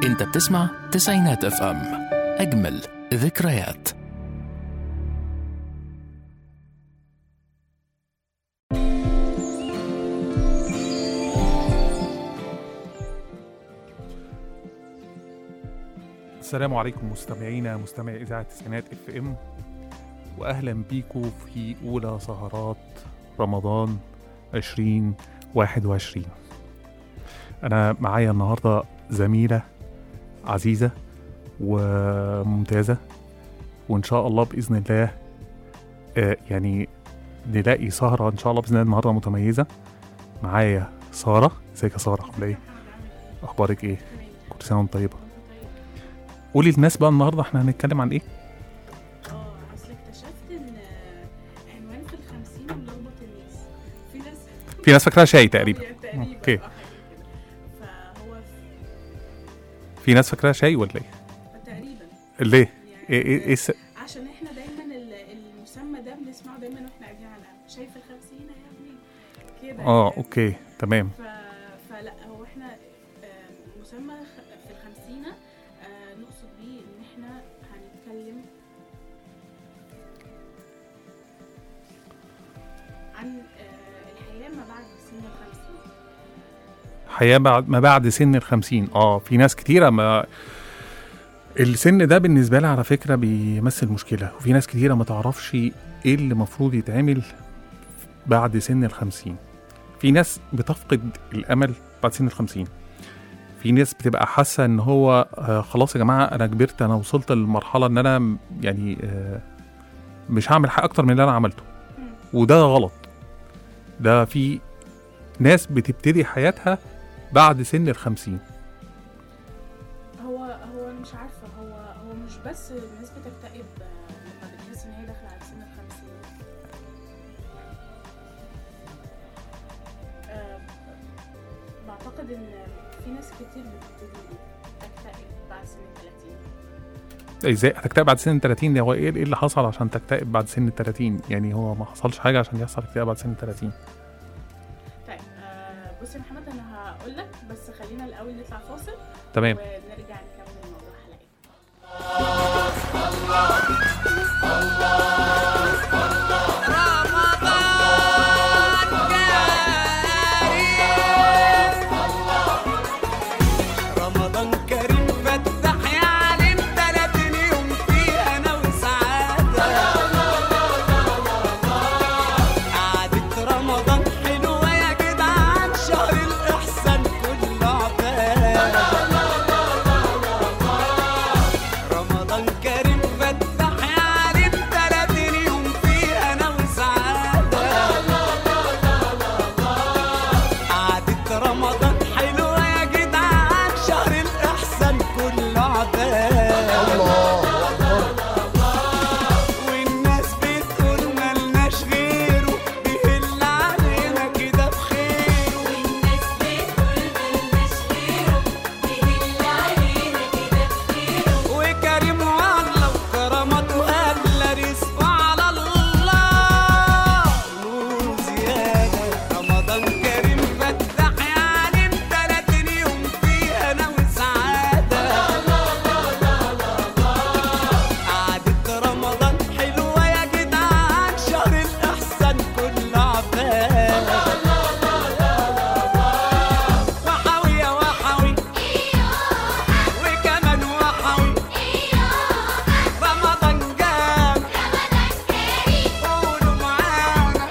انت بتسمع تسعينات اف ام اجمل ذكريات السلام عليكم مستمعينا مستمعي اذاعه تسعينات اف ام واهلا بيكم في اولى سهرات رمضان 2021 انا معايا النهارده زميله عزيزه وممتازه وان شاء الله باذن الله آه، يعني نلاقي سهره ان شاء الله باذن الله النهارده متميزه معايا ساره ازيك يا ساره عامله ايه اخبارك ايه كل سنه وانت طيبه قولي للناس بقى النهارده احنا هنتكلم عن ايه اه اصل اكتشفت ان عنوان في الخمسين ملخبط الناس في ناس في ناس فاكراها شاي تقريبا تقريبا أوكي. اه حاجة كده. فهو في ناس فاكراها شاي ولا ايه تقريبا ليه يعني ايه ايه, إيه س... عشان احنا دايما ال- المسمى ده بنسمعه دايما واحنا قاعدين على القهوه شايف الخمسين يا ابني كده اه يعني. اوكي تمام ف... فلا هو احنا آه، مسمى خ- في الخمسينة آه، نقصد بيه ان احنا هنتكلم عن آه، الحياة ما بعد سن الخمسين حياه بعد ما بعد سن الخمسين اه في ناس كتيره ما السن ده بالنسبه لها على فكره بيمثل مشكله وفي ناس كتيره ما تعرفش ايه اللي المفروض يتعمل بعد سن الخمسين في ناس بتفقد الامل بعد سن الخمسين في ناس بتبقى حاسه ان هو آه خلاص يا جماعه انا كبرت انا وصلت للمرحله ان انا م- يعني آه مش هعمل حاجه اكتر من اللي انا عملته وده غلط ده في ناس بتبتدي حياتها بعد سن الخمسين هو هو انا مش عارفة هو هو مش بس الناس بتكتئب آه، لما بتحس ان هي داخلة على سن الخمسين آه، بعتقد ان في ناس كتير بتبتدي تكتئب بعد سن الثلاثين ازاي هتكتئب بعد سن 30 ده هو ايه إيه اللي حصل عشان تكتئب بعد سن 30 يعني هو ما حصلش حاجه عشان يحصل اكتئاب بعد سن 30 طيب آه، بص يا محمد انا هقول لك بس خلينا الاول نطلع فاصل تمام ونرجع نكمل موضوع حلقتنا رمضان كريم فتح يا عليم تلاتين يوم فيه انا وسعادة قعدة رمضان حلوة يا جدعان شهر الإحسان كله عباد رمضان كريم فتح يا عليم تلاتين يوم فيه انا وسعادة قعدة رمضان حلوة يا جدعان شهر الإحسان كله عباد والناس بتقول ملناش غيره بيهل علينا كده بخيره والناس بتقول ملناش غيره بيهل علينا كده بخيره وكريم والله وكرامته أغلى رزقه على الله نور زيادة رمضان كريم فتح يا عليم تلاتين يوم فيه أنا وسعادة قعدة رمضان حلوة يا جدعان شهر الإحسان كله عباد وحوي يا وحوي وكمان وحوي رمضان جام قولوا معانا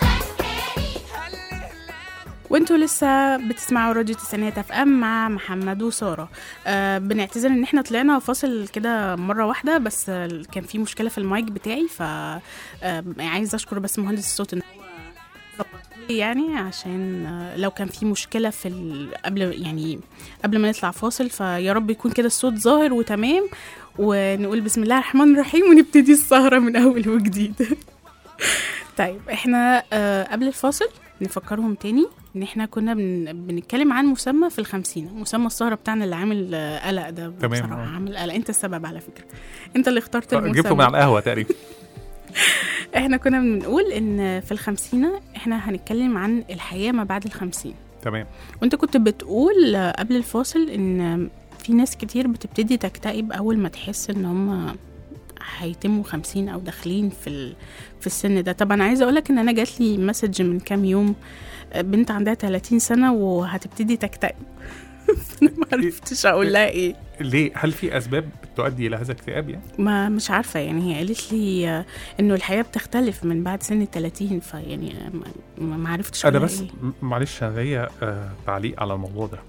وانتوا لسه بتسمعوا راديو تسعينات اف ام مع محمد وساره آه بنعتذر ان احنا طلعنا فاصل كده مره واحده بس آه كان في مشكله في المايك بتاعي ف آه عايز اشكر بس مهندس الصوت ان هو ظبطه لي يعني عشان آه لو كان في مشكله في ال... قبل يعني قبل ما نطلع فاصل فيا رب يكون كده الصوت ظاهر وتمام ونقول بسم الله الرحمن الرحيم ونبتدي السهره من اول وجديد طيب احنا آه قبل الفاصل نفكرهم تاني ان احنا كنا بن... بنتكلم عن مسمى في الخمسين مسمى السهرة بتاعنا اللي عامل آه، قلق ده تمام، بصراحة آه. عامل قلق انت السبب على فكرة انت اللي اخترت جبته من المسمى على القهوه تقريبا احنا كنا بنقول ان في الخمسينة احنا هنتكلم عن الحياة ما بعد الخمسين تمام وانت كنت بتقول آه، قبل الفاصل ان في ناس كتير بتبتدي تكتئب اول ما تحس ان هم هيتموا خمسين او داخلين في ال... في السن ده طبعا عايزه اقولك ان انا جات لي مسج من كام يوم آه، بنت عندها 30 سنه وهتبتدي تكتئب انا ما عرفتش اقول لها ايه ليه هل في اسباب تؤدي الى هذا الاكتئاب يعني ما مش عارفه يعني هي قالت لي آه، انه الحياه بتختلف من بعد سن ال 30 فيعني آه، ما- ما عرفتش انا أقولها بس إيه. م- معلش انا ليا آه تعليق على الموضوع ده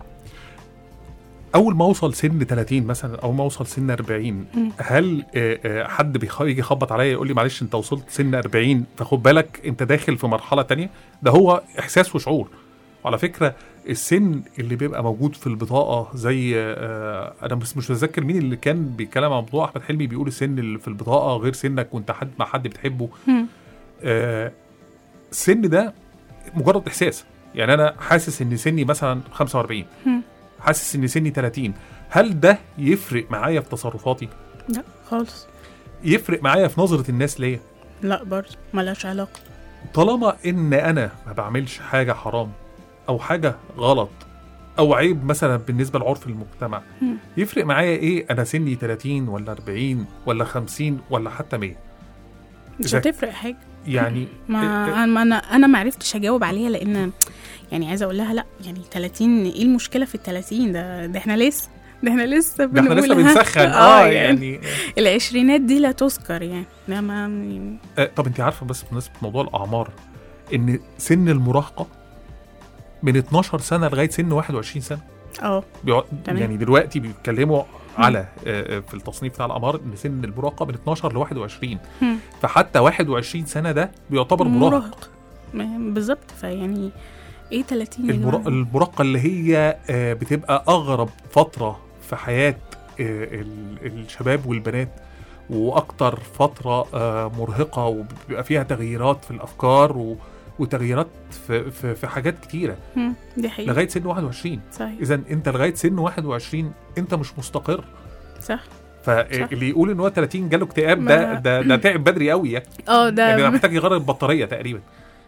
اول ما اوصل سن 30 مثلا او ما اوصل سن 40 مم. هل آه آه حد بيخ- يجي يخبط عليا يقول لي معلش انت وصلت سن 40 فخد بالك انت داخل في مرحله تانية ده هو احساس وشعور وعلى فكره السن اللي بيبقى موجود في البطاقه زي آه انا بس مش متذكر مين اللي كان بيتكلم عن موضوع احمد حلمي بيقول السن اللي في البطاقه غير سنك وانت حد مع حد بتحبه مم. آه، السن ده مجرد احساس يعني انا حاسس ان سني مثلا 45 مم. حاسس ان سني 30 هل ده يفرق معايا في تصرفاتي لا خالص يفرق معايا في نظره الناس ليا لا برضه ملهاش علاقه طالما ان انا ما بعملش حاجه حرام او حاجه غلط او عيب مثلا بالنسبه لعرف المجتمع مم. يفرق معايا ايه انا سني 30 ولا 40 ولا 50 ولا حتى 100 مش إذا- هتفرق حاجه يعني ما إيه- انا انا انا ما عرفتش اجاوب عليها لان يعني عايزه اقول لها لا يعني 30 ايه المشكله في ال 30 ده ده احنا لسه ده احنا لسه ده احنا لسه بنقولها. بنسخن اه يعني العشرينات دي لا تذكر يعني ده ما آه، طب انت عارفه بس بمناسبه موضوع الاعمار ان سن المراهقه من 12 سنه لغايه سن 21 سنه اه بيقعد تمام. يعني دلوقتي بيتكلموا على آه، آه، في التصنيف بتاع الاعمار ان سن المراهقه من 12 ل 21 مم. فحتى 21 سنه ده بيعتبر مراهق مراهق ما- بالظبط فيعني ايه 30 يا المرا- جماعة؟ المراهقه اللي هي آه، بتبقى اغرب فتره في حياه آه، ال- الشباب والبنات واكتر فتره آه، مرهقه وبيبقى فيها تغييرات في الافكار و- وتغييرات في, في, في حاجات كتيره مم، دي حقيقة لغايه سن 21 صحيح اذا انت لغايه سن 21 انت مش مستقر صح فاللي يقول ان هو 30 جاله اكتئاب ده ما- ده ده تعب بدري قوي يعني اه ده يعني محتاج يغير البطاريه تقريبا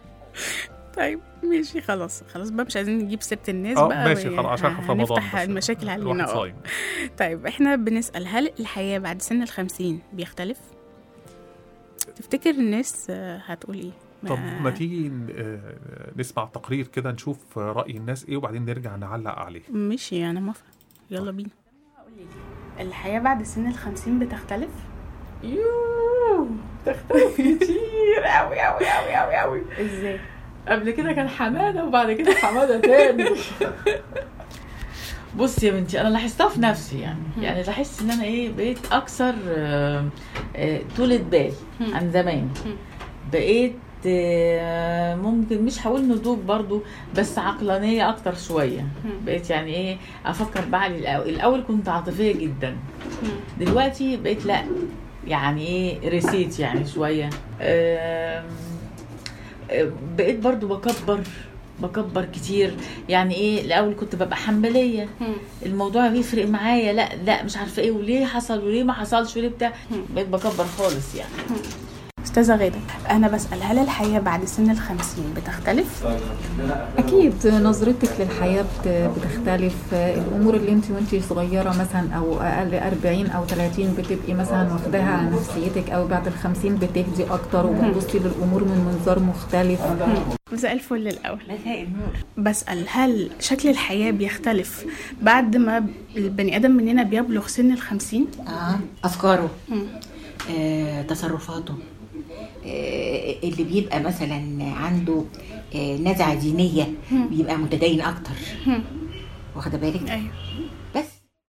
طيب ماشي خلاص خلاص بقى مش عايزين نجيب سيره الناس اه بقى ماشي و- خلاص عشان احنا في رمضان هنفتح بس. المشاكل علينا الواحد اه صايم طيب احنا بنسأل هل الحياة بعد سن الخمسين بيختلف؟ تفتكر الناس آه، هتقول ايه؟ طب ما تيجي ن- آه، نسمع تقرير كده نشوف آه، رأي الناس ايه وبعدين نرجع نعلق عليه ماشي انا موافقة يلا بينا الحياة بعد سن الخمسين بتختلف؟ يوه تختلف كتير أوي أوي أوي أوي أوي ازاي؟ قبل كده كان حمادة وبعد كده حمادة تاني بصي يا بنتي انا لاحظتها في نفسي يعني يعني لاحظت ان انا ايه بقيت اكثر آه، آه، طولة بال مم. عن زمان مم. بقيت آه، ممكن مش هقول نضوج برضو بس عقلانية اكتر شوية مم. بقيت يعني ايه افكر بعقلي الاول الاول كنت عاطفية جدا مم. دلوقتي بقيت لا يعني ايه ريسيت يعني شويه آم، آم، بقيت برضو بكبر بكبر كتير يعني ايه الاول كنت ببقى حنبليه مم. الموضوع بيفرق معايا لا لا مش عارفه ايه وليه حصل وليه ما حصلش وليه بتاع مم. بقيت بكبر خالص يعني استاذة غادة انا بسأل هل الحياة بعد سن الخمسين بتختلف؟ اكيد نظرتك للحياه بت- بتختلف الامور اللي انت وانت صغيره مثلا او اقل 40 او 30 بتبقي مثلا واخداها على نفسيتك او بعد ال 50 بتهدي اكتر وبتبصي للامور من منظار مختلف مساء الفل الأول مساء النور بسأل هل شكل الحياة بيختلف بعد ما البني آدم مننا بيبلغ سن الخمسين؟ اه افكاره مم. آه، تصرفاته آه، اللي بيبقى مثلا عنده آه، نزعه دينيه بيبقى متدين اكتر مم. واخده بالك أيوه بس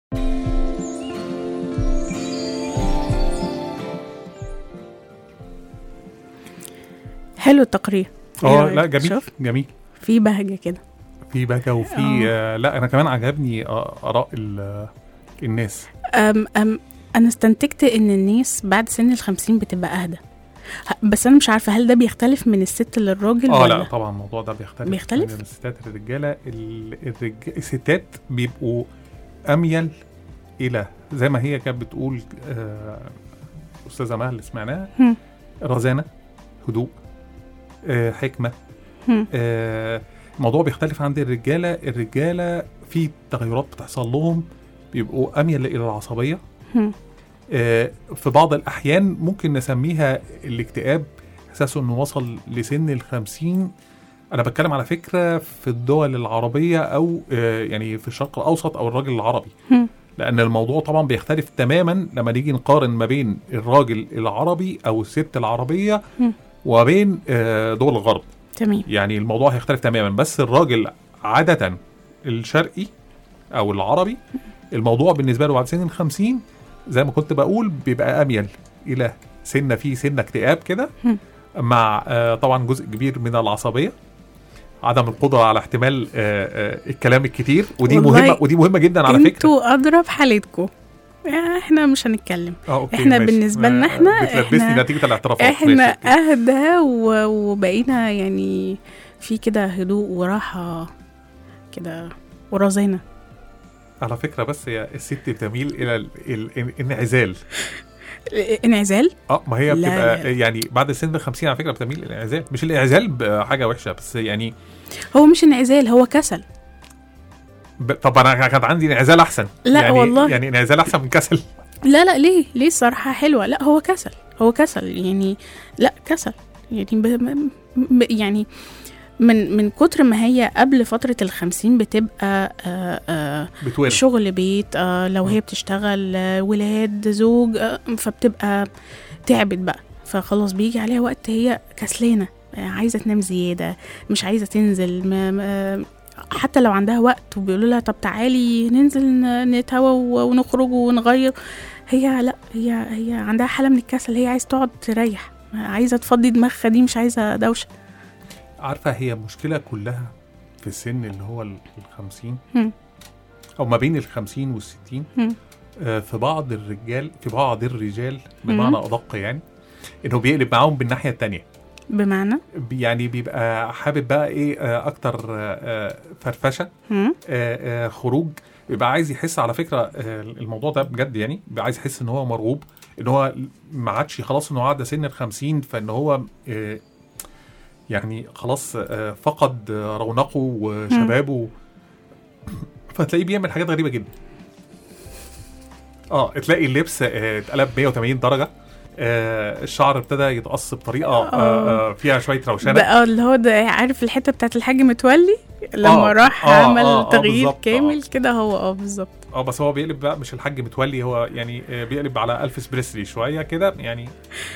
حلو التقرير إيه اه رأيك؟ لا جميل شوف جميل في بهجة كده في بكا وفي آه لا انا كمان عجبني آه، اراء ال- الناس أم أم أنا استنتجت إن الناس بعد سن الخمسين بتبقى أهدى ه- بس أنا مش عارفة هل ده بيختلف من الست للراجل اه ولا لا طبعا الموضوع ده بيختلف بيختلف؟ من الستات للرجاله ال- الرج... الستات بيبقوا اميل الى زي ما هي كانت بتقول آه استاذه مها اللي سمعناها هم. رزانه هدوء آه حكمه هم. آه الموضوع بيختلف عند الرجاله الرجاله في تغيرات بتحصل لهم بيبقوا اميل الى العصبيه مم. آه، في بعض الاحيان ممكن نسميها الاكتئاب احساسه انه وصل لسن الخمسين انا بتكلم على فكره في الدول العربيه او آه، يعني في الشرق الاوسط او الراجل العربي مم. لان الموضوع طبعا بيختلف تماما لما نيجي نقارن ما بين الراجل العربي او الست العربيه مم. وبين آه، دول الغرب تمام يعني الموضوع هيختلف تماما بس الراجل عادة الشرقي أو العربي الموضوع بالنسبة له بعد سن الخمسين زي ما كنت بقول بيبقى أميل إلى سنة فيه سنة اكتئاب كده هم. مع آه، طبعا جزء كبير من العصبية عدم القدرة على احتمال آه، آه، الكلام الكتير ودي والله مهمة ودي مهمة جدا على فكرة انتوا اضرب حالتكم احنا مش هنتكلم اه اوكي إحنا ماشي. بالنسبة لنا آه، إحنا- بتلبسني إحنا- نتيجة الاعترافات احنا ماشي، أوكي. اهدى و- وبقينا يعني في كده هدوء وراحة كده ورزانة على فكرة بس هي الست تميل إلى ال- ال- الانعزال انعزال اه ما هي لا، بتبقى لا. يعني بعد سن ال 50 على فكره بتميل للانعزال مش الانعزال بحاجه وحشه بس يعني هو مش انعزال هو كسل ب... طب انا كان عندي انعزال احسن لا يعني والله. يعني انعزال احسن من كسل لا لا ليه ليه الصراحة حلوة لا هو كسل هو كسل يعني لا كسل يعني ب م- ب يعني من من كتر ما هي قبل فترة الخمسين بتبقى آه آه بتولد شغل بيت آه لو هي بتشتغل آه ولاد زوج آه فبتبقى تعبت بقى فخلاص بيجي عليها وقت هي كسلانة آه عايزة تنام زيادة مش عايزة تنزل ما ما حتى لو عندها وقت وبيقولوا لها طب تعالي ننزل ن- نتهوى و- ونخرج ونغير هي لا هي هي عندها حالة من الكسل هي عايزة تقعد تريح عايزة تفضي دماغها دي مش عايزة دوشة عارفه هي المشكله كلها في السن اللي هو ال 50 هم. او ما بين ال 50 وال 60 هم. آه في بعض الرجال في بعض الرجال بمعنى ادق يعني انه بيقلب معاهم بالناحيه الثانيه بمعنى يعني بيبقى حابب بقى ايه آه اكتر آه آه فرفشه هم؟ آه، آه، خروج بيبقى عايز يحس على فكره آه، الموضوع ده بجد يعني بيبقى عايز يحس ان هو مرغوب ان هو ما عادش خلاص ان هو عدى سن ال 50 فان هو آه، يعني خلاص آه، فقد آه، رونقه وشبابه فتلاقيه بيعمل حاجات غريبه جدا اه تلاقي اللبس آه، اتقلب 180 درجه آه، الشعر ابتدى يتقص بطريقه آه، آه، فيها شويه روشنه بقى اللي هو ده عارف الحته بتاعت الحاج متولي لما آه، راح آه، عمل آه، آه، تغيير بالظبط، كامل آه. كده هو اه بالظبط اه بس هو بيقلب بقى مش الحاج متولي هو يعني آه، بيقلب على الفيس بريسلي شويه كده يعني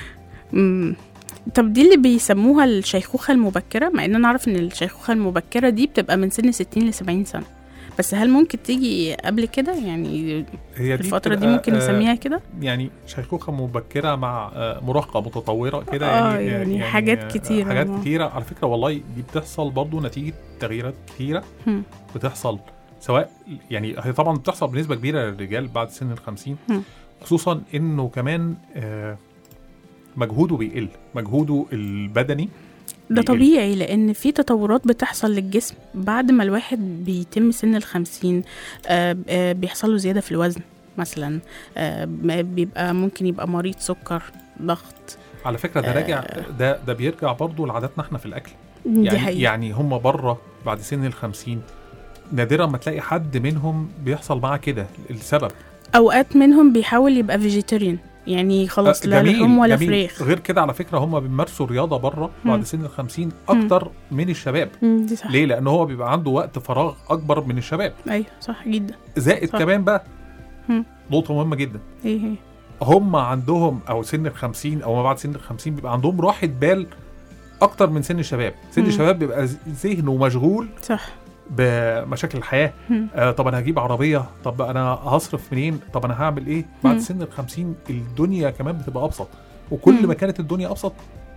مم. طب دي اللي بيسموها الشيخوخة المبكرة مع ان انا اعرف ان الشيخوخة المبكرة دي بتبقى من سن 60 ل 70 سنة بس هل ممكن تيجي قبل كده يعني هي في دي الفترة دي بتبقى، ممكن آه، نسميها كده يعني شيخوخه مبكره مع آه، مراهقه متطوره كده آه، يعني يعني حاجات كتيرة. حاجات آه. كتيره على فكره والله دي بتحصل برضو نتيجه تغييرات كتيره هم. بتحصل سواء يعني هي طبعا بتحصل بنسبه كبيره للرجال بعد سن ال 50 هم. خصوصا انه كمان آه، مجهوده بيقل مجهوده البدني ده بيقل. طبيعي لان في تطورات بتحصل للجسم بعد ما الواحد بيتم سن الخمسين آه آه بيحصل له زيادة في الوزن مثلا آه بيبقى ممكن يبقى مريض سكر ضغط على فكره ده راجع ده ده بيرجع برضو لعاداتنا احنا في الاكل دي يعني حقيقة يعني هم بره بعد سن ال 50 نادرا ما تلاقي حد منهم بيحصل معاه كده السبب اوقات منهم بيحاول يبقى فيجيتيريان يعني خلاص آه، لا جميل، لحوم ولا جميل. فراخ غير كده على فكره هم بيمارسوا رياضه بره مم. بعد سن ال 50 اكتر من الشباب مم، دي صح ليه لان هو بيبقى عنده وقت فراغ اكبر من الشباب ايوه صح جدا زائد صح. كمان بقى مم. نقطه مهمه جدا ايه هي هم عندهم او سن ال 50 او ما بعد سن ال 50 بيبقى عندهم راحه بال اكتر من سن الشباب سن مم. الشباب بيبقى ذهنه مشغول صح بمشاكل الحياه مم. آه طب انا هجيب عربيه طب انا هصرف منين طب انا هعمل ايه بعد مم. سن ال 50 الدنيا كمان بتبقى ابسط وكل مم. ما كانت الدنيا ابسط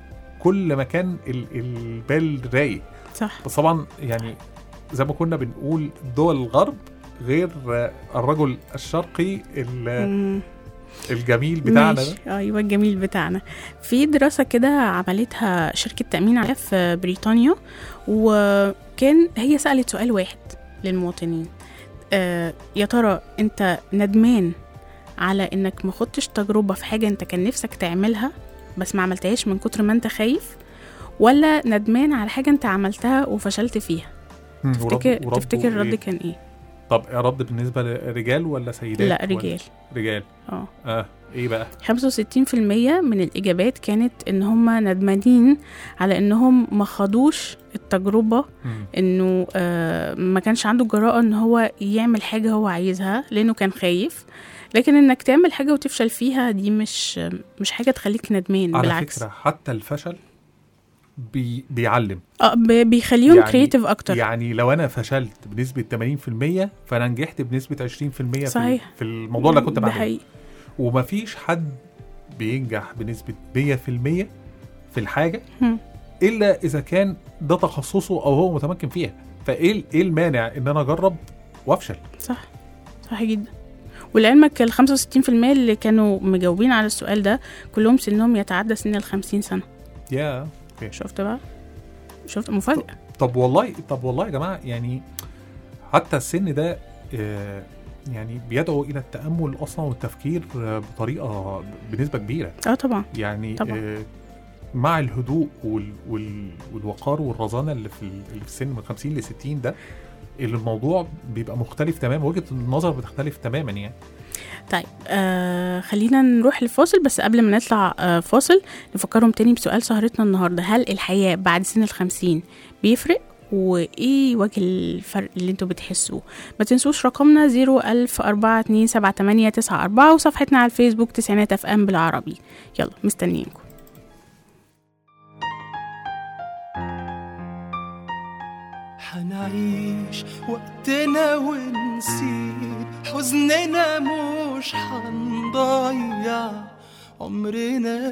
كل ما كان ال- البال رايق صح بس طبعا يعني زي ما كنا بنقول دول الغرب غير آه، الرجل الشرقي ال- مم. الجميل بتاعنا ده ماشي. ايوه الجميل بتاعنا في دراسه كده عملتها شركه تامين عليها في بريطانيا وكان هي سالت سؤال واحد للمواطنين آه يا ترى انت ندمان على انك ما خدتش تجربه في حاجه انت كان نفسك تعملها بس ما عملتهاش من كتر ما انت خايف ولا ندمان على حاجه انت عملتها وفشلت فيها مم، تفتكر ورد- وردوا تفتكر الرد إيه؟ كان ايه طب رد بالنسبه لرجال ولا سيدات لا ولا- رجال رجال اه اه ايه بقى 65% من الإجابات كانت إن هم ندمانين على إنهم ما خدوش التجربة مم. إنه آه ما كانش عنده الجراءة إن هو يعمل حاجة هو عايزها لأنه كان خايف لكن إنك تعمل حاجة وتفشل فيها دي مش مش حاجة تخليك ندمان على بالعكس فكره حتى الفشل بي بيعلم اه ب- بيخليهم يعني- كريتيف أكتر يعني لو انا فشلت بنسبه 80% فانا نجحت بنسبه 20% في, صحيح. في الموضوع اللي كنت ده بعمله حقيقي ومفيش حد بينجح بنسبه 100% في الحاجه هم. الا اذا كان ده تخصصه او هو متمكن فيها فايه ال- ايه المانع ان انا اجرب وافشل صح صح جدا ولعلمك ال 65% اللي كانوا مجاوبين على السؤال ده كلهم سنهم يتعدى سن ال 50 سنة يا شفت بقى شفت مفاجأة طب والله طب والله يا جماعه يعني حتى السن ده آه، يعني بيدعو الى التامل اصلا والتفكير آه، بطريقه بنسبه كبيره اه طبعا يعني طبعا. آه، مع الهدوء وال وال والوقار والرزانه اللي في ال- اللي في السن من 50 ل 60 ده اللي الموضوع بيبقى مختلف تماما وجهه النظر بتختلف تماما يعني طيب آه خلينا نروح لفاصل بس قبل ما نطلع آه فاصل نفكرهم تاني بسؤال سهرتنا النهارده هل الحياة بعد سن الخمسين بيفرق وايه وجه الفرق اللي انتوا بتحسوه ما تنسوش رقمنا 010427894 وصفحتنا على الفيسبوك تسعينات اف ام بالعربي يلا مستنيينكم حنعيش وقتنا ونسيب حزننا مش حنضيع عمرنا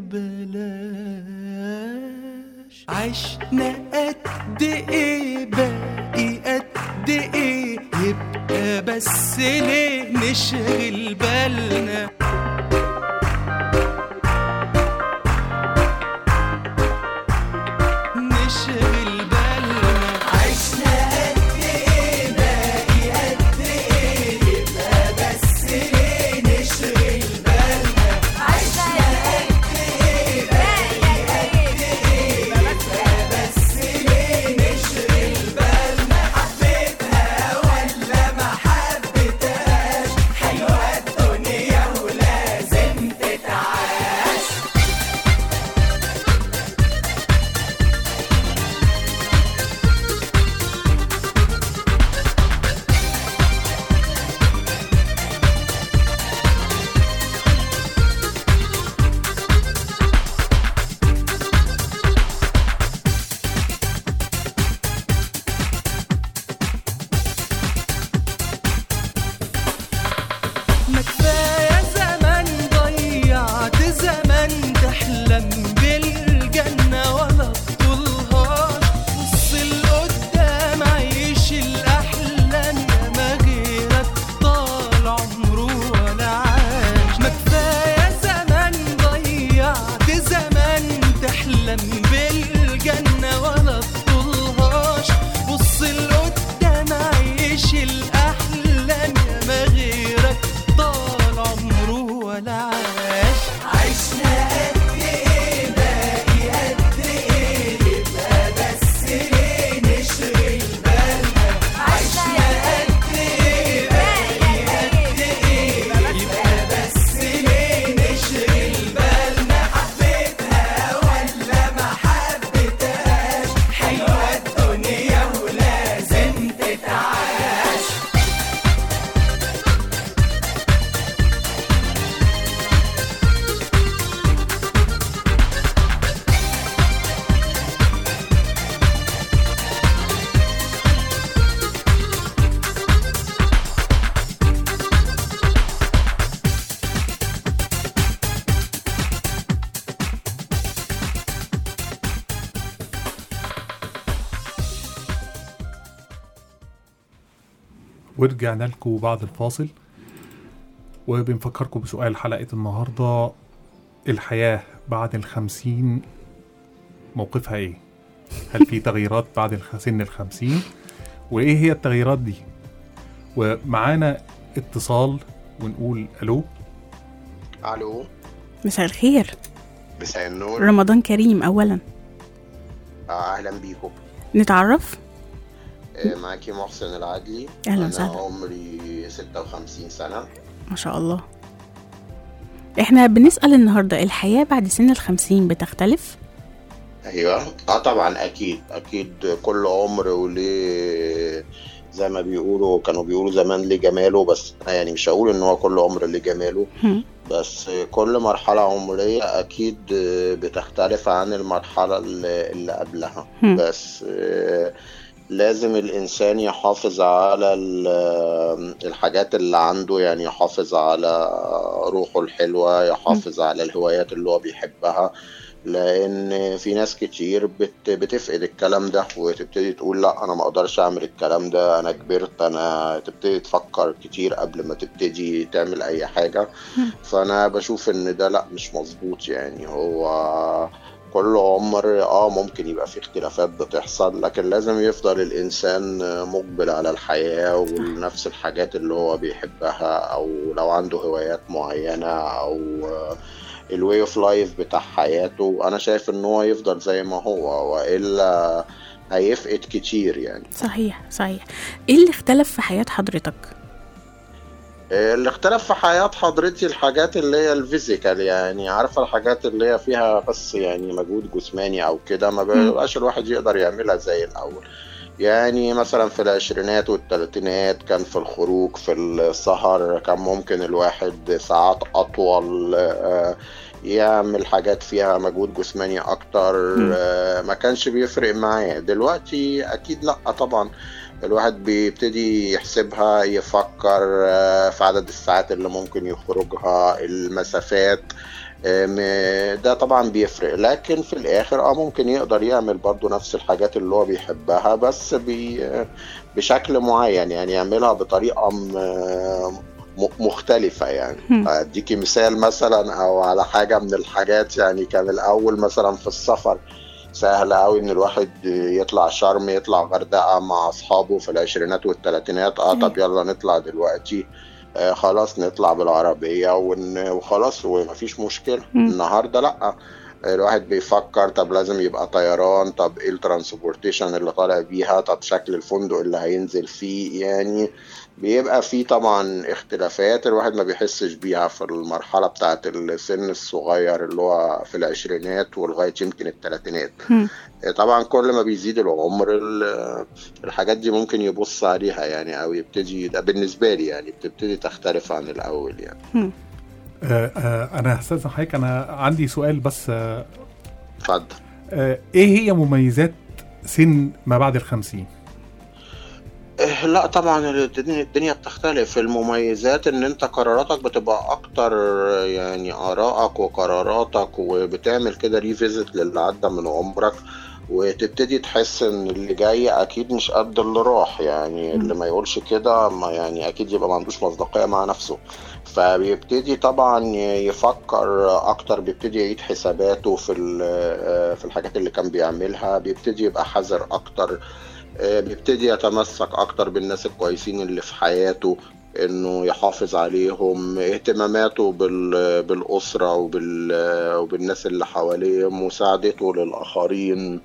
ببلاش عشنا قد ايه باقي قد ايه يبقى بس ليه نشغل بالنا نشغل بالنا عشنا قد ايه باقي قد ايه يبقى بس ليه نشغل بالنا عشنا قد ايه باقي قد ايه يبقى بس ليه نشغل بالنا حبيتها ولا ما حبيتهاش حلوة الدنيا ولازم تتعاش ما كفاية زمان ضيعت زمان تحلم بالجنة ولا تطولهاش بص لقدام عيش الأحلام يا ما غيرك طال عمره ولا عاش ما كفاية زمان ضيعت زمان تحلم بالجنة ولا تطولهاش بص لقدام عيش الأحلام يا ما غيرك طال عمره ولا عاش عشنا قد ايه باقي قد ايه يبقى بس ليه نشغل بالنا عشنا قد ايه باقي قد ايه يبقى بس ليه نشغل بالنا حبيتها ولا ما حبيتهاش حلوة الدنيا ولازم تتعاش ورجعنا لكم بعد الفاصل وبنفكركم بسؤال حلقة النهاردة الحياة بعد الخمسين موقفها ايه؟ هل في تغييرات بعد الخ- سن الخمسين؟ وايه هي التغييرات دي؟ ومعانا اتصال ونقول الو الو مساء الخير مساء النور رمضان كريم اولا آه، اهلا بيكم نتعرف آه، معاكي محسن العدلي أهلاً أنا وسهلاً. عمري 56 سنة ما شاء الله احنا بنسأل النهاردة الحياة بعد سن الخمسين بتختلف ايوه اه طبعا اكيد اكيد كل عمر وليه زي ما بيقولوا كانوا بيقولوا زمان ليه جماله بس أنا يعني مش هقول ان هو كل عمر ليه جماله هم. بس كل مرحلة عمرية اكيد بتختلف عن المرحلة اللي اللي قبلها هم. بس آه، لازم الانسان يحافظ على ال- الحاجات اللي عنده يعني يحافظ على روحه الحلوة يحافظ على الهوايات اللي هو بيحبها لان في ناس كتير بت بتفقد الكلام ده وتبتدي تقول لا انا ما اقدرش اعمل الكلام ده انا كبرت انا تبتدي تفكر كتير قبل ما تبتدي تعمل اي حاجة فانا بشوف ان ده لا مش مظبوط يعني هو كل عمر اه ممكن يبقى في اختلافات بتحصل لكن لازم يفضل الانسان مقبل على الحياة ونفس الحاجات اللي هو بيحبها او لو عنده هوايات معينة او الواي اوف لايف بتاع حياته انا شايف ان هو يفضل زي ما هو والا هيفقد كتير يعني صحيح صحيح ايه اللي اختلف في حياة حضرتك اللي اختلف في حياة حضرتي الحاجات اللي هي الفيزيكال يعني عارفة الحاجات اللي هي فيها بس يعني مجهود جسماني أو كده ما بيبقاش الواحد يقدر يعملها زي الأول يعني مثلا في العشرينات والتلاتينات كان في الخروج في السهر كان ممكن الواحد ساعات أطول آه، يعمل حاجات فيها مجهود جسماني أكتر آه، ما كانش بيفرق معاه دلوقتي أكيد لأ طبعا الواحد بيبتدي يحسبها يفكر آه، في عدد الساعات اللي ممكن يخرجها المسافات آم، ده طبعا بيفرق لكن في الاخر اه ممكن يقدر يعمل برضو نفس الحاجات اللي هو بيحبها بس بي بشكل معين يعني يعملها بطريقة م- م- مختلفة يعني هم. اديكي مثال مثلا او على حاجة من الحاجات يعني كان الاول مثلا في السفر سهل قوي ان الواحد يطلع شرم يطلع غردقة مع اصحابه في العشرينات والثلاثينات اه طب يلا نطلع دلوقتي آه خلاص نطلع بالعربية ون- وخلاص ومفيش مشكلة مم. النهاردة لأ الواحد بيفكر طب لازم يبقى طيران طب ايه الترانسبورتيشن اللي طالع بيها طب شكل الفندق اللي هينزل فيه يعني بيبقى فيه طبعا اختلافات الواحد ما بيحسش بيها في المرحلة بتاعت السن الصغير اللي هو في العشرينات ولغاية يمكن الثلاثينات هم. طبعا كل ما بيزيد العمر ال- الحاجات دي ممكن يبص عليها يعني او يبتدي ده بالنسبة لي يعني بتبتدي تختلف عن الاول يعني آه آه انا هستاذن حضرتك انا عندي سؤال بس آه اتفضل آه ايه هي مميزات سن ما بعد الخمسين إيه، لا طبعا الدنيا الدنيا بتختلف المميزات ان انت قراراتك بتبقى اكتر يعني ارائك وقراراتك وبتعمل كده ريفيزت للي عدى من عمرك وتبتدي تحس ان اللي جاي اكيد مش قد اللي راح يعني اللي ما يقولش كده ما يعني اكيد يبقى ما عندوش مصداقية مع نفسه فبيبتدي طبعا يفكر اكتر بيبتدي يعيد حساباته في ال- في الحاجات اللي كان بيعملها بيبتدي يبقى حذر اكتر آه، بيبتدي يتمسك اكتر بالناس الكويسين اللي في حياته انه يحافظ عليهم اهتماماته بال- بالاسره وبال وبالناس اللي حواليه مساعدته للاخرين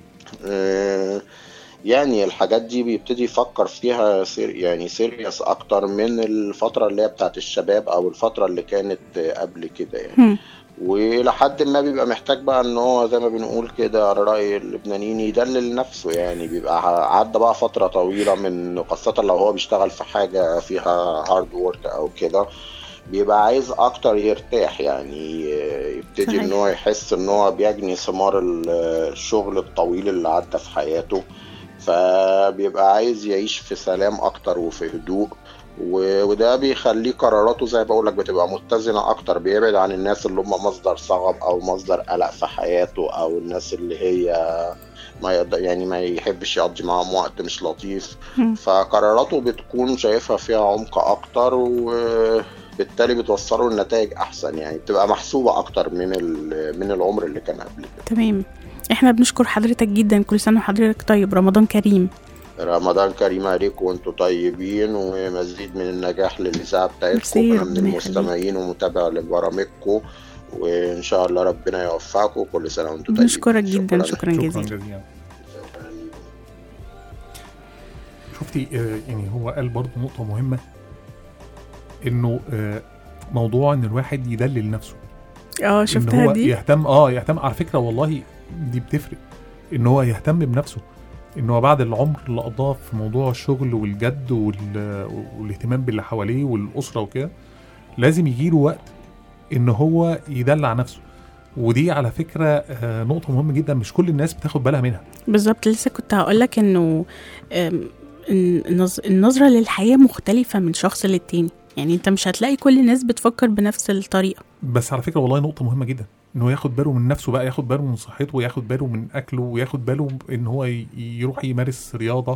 آه، يعني الحاجات دي بيبتدي يفكر فيها سير يعني سيريس اكتر من الفتره اللي هي بتاعت الشباب او الفتره اللي كانت قبل كده يعني هم. ولحد ما بيبقى محتاج بقى ان هو زي ما بنقول كده على رأي اللبنانيين يدلل نفسه يعني بيبقى عدى بقى فترة طويلة من خاصة لو هو بيشتغل في حاجة فيها هارد وورك او كده بيبقى عايز اكتر يرتاح يعني يبتدي صحيح. ان هو يحس ان هو بيجني ثمار ال- الشغل الطويل اللي عدى في حياته فبيبقى عايز يعيش في سلام اكتر وفي هدوء و- وده بيخليه قراراته زي بقول لك بتبقى متزنه اكتر بيبعد عن الناس اللي هم مصدر صغب او مصدر قلق في حياته او الناس اللي هي ما يقدر يعني ما يحبش يقضي معاهم وقت مش لطيف مم. فقراراته بتكون شايفها فيها عمق اكتر وبالتالي بتوصله لنتائج احسن يعني بتبقى محسوبه اكتر من ال- من العمر اللي كان قبل كده تمام احنا بنشكر حضرتك جدا كل سنة وحضرتك طيب رمضان كريم رمضان كريم عليكم وانتم طيبين ومزيد من النجاح للاذاعه بتاعتكم ميرسي، انا من ربنا المستمعين ومتابع لبرامجكم وان شاء الله ربنا يوفقكم كل سنه وانتم طيبين بنشكرك جدا شكرا شكرا جزيلا جزيلا شفتي آه، يعني هو قال برضه نقطه مهمه انه آه، موضوع ان الواحد يدلل نفسه اه ان شفتها هو دي يهتم اه يهتم على فكره والله دي بتفرق ان هو يهتم بنفسه ان هو بعد العمر اللي قضاه في موضوع الشغل والجد وال... والاهتمام باللي حواليه والاسره وكده لازم يجيله وقت ان هو يدلع نفسه ودي على فكره آه، نقطه مهمه جدا مش كل الناس بتاخد بالها منها بالظبط لسه كنت هقول لك انه آم، النظ- النظرة للحياة مختلفة من شخص للتاني يعني انت مش هتلاقي كل الناس بتفكر بنفس الطريقة بس على فكره والله نقطه مهمه جدا انه ياخد باله من نفسه بقى ياخد باله من صحته وياخد باله من اكله وياخد باله ان هو ي- يروح يمارس رياضه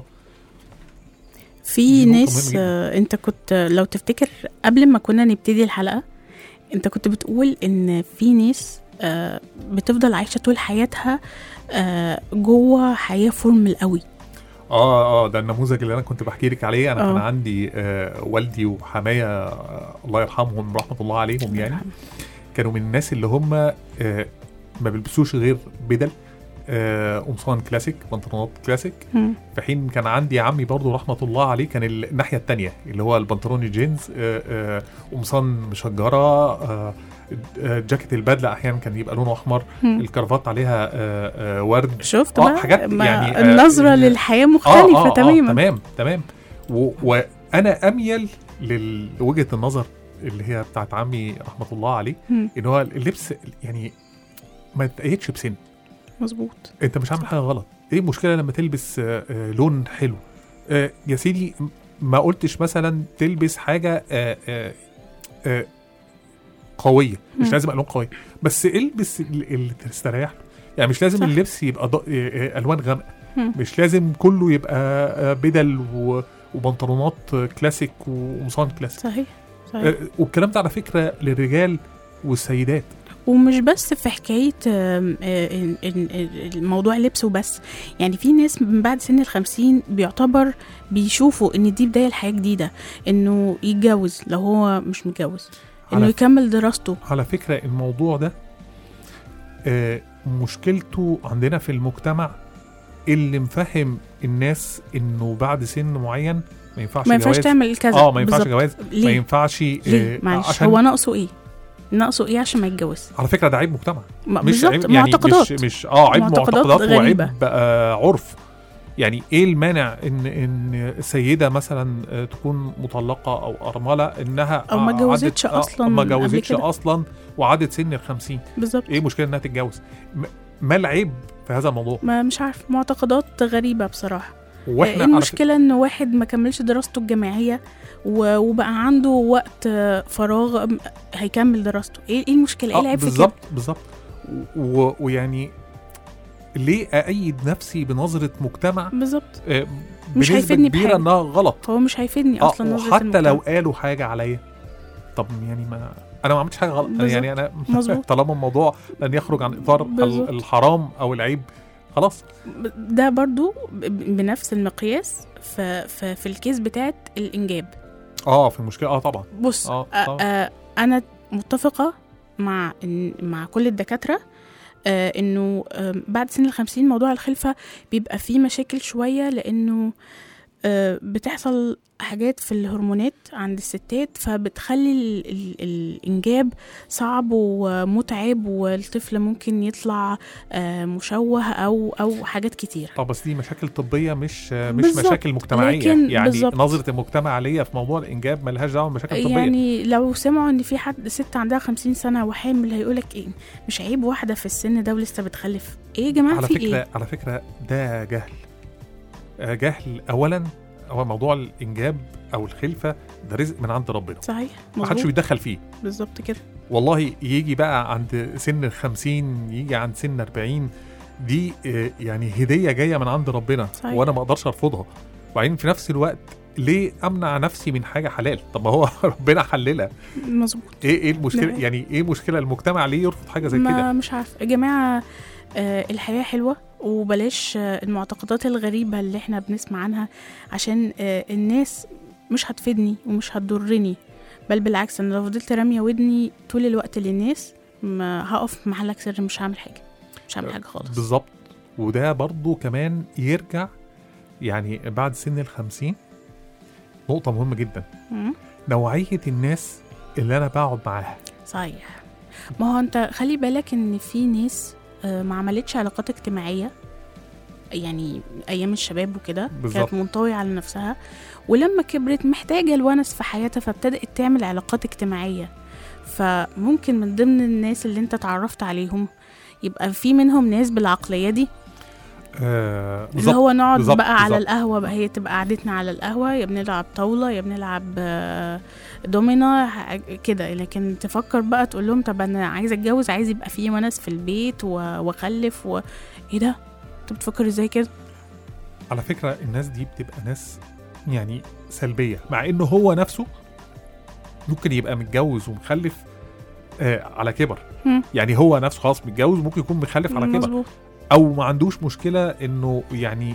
في دي نقطة ناس مهمة جداً. آه، انت كنت لو تفتكر قبل ما كنا نبتدي الحلقة انت كنت بتقول ان في ناس آه، بتفضل عايشة طول حياتها آه، جوه حياة فورمال قوي اه اه ده النموذج اللي انا كنت بحكي لك عليه انا آه. كان عندي آه والدي وحمايا آه الله يرحمهم رحمه الله عليهم يعني كانوا من الناس اللي هم آه ما بيلبسوش غير بدل آه قمصان كلاسيك بنطلونات كلاسيك مم. في حين كان عندي عمي برضو رحمه الله عليه كان ال- الناحيه التانية اللي هو البنطلون الجينز آه، آه، قمصان مشجره آه، آه، جاكيت البدله احيانا كان يبقى لونه احمر مم. الكرافات عليها آه، آه، ورد شفت آه، بقى حاجات ما يعني، آه، النظرة ال- للحياة مختلفة آه آه تماما آه تمام تمام و- وانا اميل لل- لوجهه النظر اللي هي بتاعت عمي رحمه الله عليه مم. ان هو اللبس يعني ما تقيدش بسن مظبوط انت مش عامل حاجه غلط ايه المشكله لما تلبس آه، آه، لون حلو آه، يا سيدي م- ما قلتش مثلا تلبس حاجه آه، آه، آه، قويه مش مم. لازم الوان قويه بس البس ال- اللي تستريح له يعني مش لازم صح. اللبس يبقى ض- آه، آه، الوان غامقه مم. مش لازم كله يبقى آه، بدل و- وبنطلونات آه، كلاسيك وقمصان كلاسيك صحيح صحيح آه، والكلام ده على فكره للرجال والسيدات ومش بس في حكاية آم، آه، إن- إن- الموضوع لبس وبس يعني في ناس من بعد سن الخمسين بيعتبر بيشوفوا ان دي بداية لحياة جديدة انه يتجوز لو هو مش متجوز انه على يكمل دراسته على فكرة الموضوع ده آه، مشكلته عندنا في المجتمع اللي مفهم الناس انه بعد سن معين ما ينفعش ما ينفعش جواز تعمل كذا اه ما ينفعش بالظبط. جواز ما ليه؟ ينفعش ليه آه، معلش عشان هو ناقصه ايه ناقصه ايه عشان ما يتجوز على فكرة ده عيب مجتمع ما- مش بالظبط عيب يعني معتقدات مش, مش اه عيب معتقدات معتقدات, غريبة. وعيب آه عرف يعني ايه المانع ان ان سيده مثلا آه، تكون مطلقه او ارمله انها أو ما عدت- جوزتش آه، أصلاً ما قبل جوزتش كده. اصلا وعدت سن ال 50 بالظبط ايه المشكله انها تتجوز م- ما العيب في هذا الموضوع ما مش عارف معتقدات غريبة بصراحة واحنا ايه على فكرة- المشكلة ان واحد ما كملش دراسته الجامعية و- وبقى عنده وقت آه، فراغ آم، هيكمل دراسته ايه إيه المشكلة ايه آه العيب في كده بالظبط بالظبط و- ويعني ليه أأيد نفسي بنظرة مجتمع بالظبط آه، مش بنسبة هيفيدني كبيرة بحاجة. إنها غلط هو مش هيفيدني اه اصلا نظرة وحتى المجتمع. لو قالوا حاجة عليا طب يعني ما أنا ما عملتش حاجة غلط أنا يعني أنا مظبوط. طالما الموضوع لن يخرج عن إطار ال- بالظبط. الحرام أو العيب خلاص ده برضو ب- بنفس المقياس في, في, في الكيس بتاعت الانجاب اه في المشكلة اه طبعا بص اه آه طبعا آه انا متفقه مع إن- مع كل الدكاتره آه انه آه بعد سن الخمسين موضوع الخلفه بيبقى فيه مشاكل شويه لانه آه بتحصل حاجات في الهرمونات عند الستات فبتخلي ال ال الانجاب صعب ومتعب والطفل ممكن يطلع آه مشوه او او حاجات كتير طب بس دي مشاكل طبية مش مش بالظبط. مشاكل مجتمعية لكن يعني بالظبط. نظرة المجتمع ليا في موضوع الإنجاب ملهاش دعوة بمشاكل طبية يعني لو سمعوا ان في حد ست عندها خمسين سنه وحامل هيقولك ايه مش عيب واحده في السن ده ولسه بتخلف ايه يا جماعه على في فكره ايه على فكره ده جهل آه، جهل اولا هو موضوع الانجاب او الخلفه ده رزق من عند ربنا صحيح ما حدش مظبوط بيتدخل فيه بالظبط كده والله يجي بقى عند سن ال 50 يجي عند سن 40 دي آه، يعني هديه جايه من عند ربنا صحيح. وانا ما اقدرش ارفضها وبعدين في نفس الوقت ليه امنع نفسي من حاجه حلال طب ما هو ربنا حللها مظبوط ايه ايه المشكله نعم. يعني ايه مشكله المجتمع ليه يرفض حاجه زي ما كده مش عارفه يا جماعه آه الحياه حلوه وبلاش آه المعتقدات الغريبه اللي احنا بنسمع عنها عشان آه الناس مش هتفيدني ومش هتضرني بل بالعكس انا لو فضلت راميه ودني طول الوقت للناس ما هقف محلك سر مش هعمل حاجه مش هعمل حاجه خالص بالظبط وده برضو كمان يرجع يعني بعد سن الخمسين نقطه مهمه جدا مم. نوعيه الناس اللي انا بقعد معاها صحيح ما هو انت خلي بالك ان في ناس آه، ما عملتش علاقات اجتماعية يعني ايام الشباب وكده بالظبط. كانت منطوية على نفسها ولما كبرت محتاجة الونس في حياتها فابتدأت تعمل علاقات اجتماعية فممكن من ضمن الناس اللي انت اتعرفت عليهم يبقى في منهم ناس بالعقلية دي آه اللي بالظبط هو نقعد بالظبط، بقى على بالظبط. القهوة بقى هي تبقى قعدتنا على القهوة يا بنلعب طاولة يا بنلعب آه، دومينا ح- كده لكن تفكر بقى تقول لهم طب انا عايزة اتجوز عايز يبقى في ونس في البيت و- واخلف و... ايه ده انت بتفكر ازاي كده على فكره الناس دي بتبقى ناس يعني سلبيه مع انه هو نفسه ممكن يبقى متجوز ومخلف آه على كبر مم. يعني هو نفسه خلاص متجوز ممكن يكون مخلف على كبر مظبوط او ما عندوش مشكله انه يعني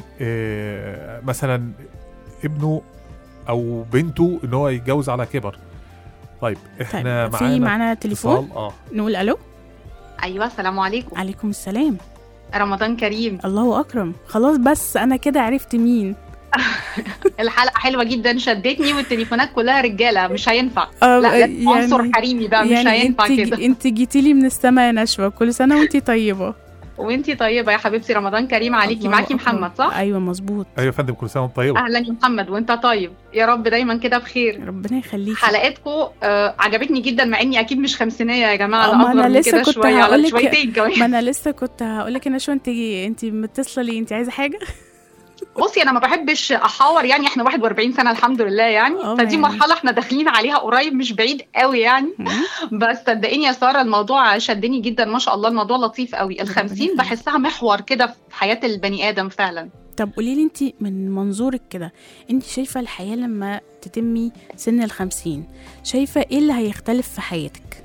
آه مثلا ابنه او بنته ان هو يتجوز على كبر طيب احنا طيب في معانا معانا تليفون اتصال اه نقول الو ايوه السلام عليكم عليكم السلام رمضان كريم الله اكرم خلاص بس انا كده عرفت مين الحلقه حلوه جدا شدتني والتليفونات كلها رجاله مش هينفع آه، لا لازم عنصر حريمي بقى مش هينفع انت كده انت جيتي لي من السما يا نشوى كل سنه وانت طيبه وانتي طيبه يا حبيبتي رمضان كريم عليكي الله معاكي أكبر. محمد صح ايوه مظبوط ايوه يا فندم كل سنه وانت طيبه اهلا يا محمد وانت طيب يا رب دايما كده بخير ربنا يخليكي حلقاتكم آه عجبتني جدا مع اني اكيد مش خمسينيه يا جماعه آه، انا ما اكبر أنا من لسه كده كنت شويه على هقولك- شويتين كمان ما انا لسه كنت هقول لك يا نشوى انت انت متصله ليه انت عايزه حاجه بصي انا ما بحبش احاور يعني احنا 41 سنه الحمد لله يعني آه، فدي يعني. مرحله احنا داخلين عليها قريب مش بعيد قوي يعني بس صدقيني يا ساره الموضوع شدني جدا ما شاء الله الموضوع لطيف قوي الخمسين يخليك. بحسها محور كده في حياه البني ادم فعلا طب قولي لي انت من منظورك كده انت شايفه الحياه لما تتمي سن الخمسين شايفه ايه اللي هيختلف في حياتك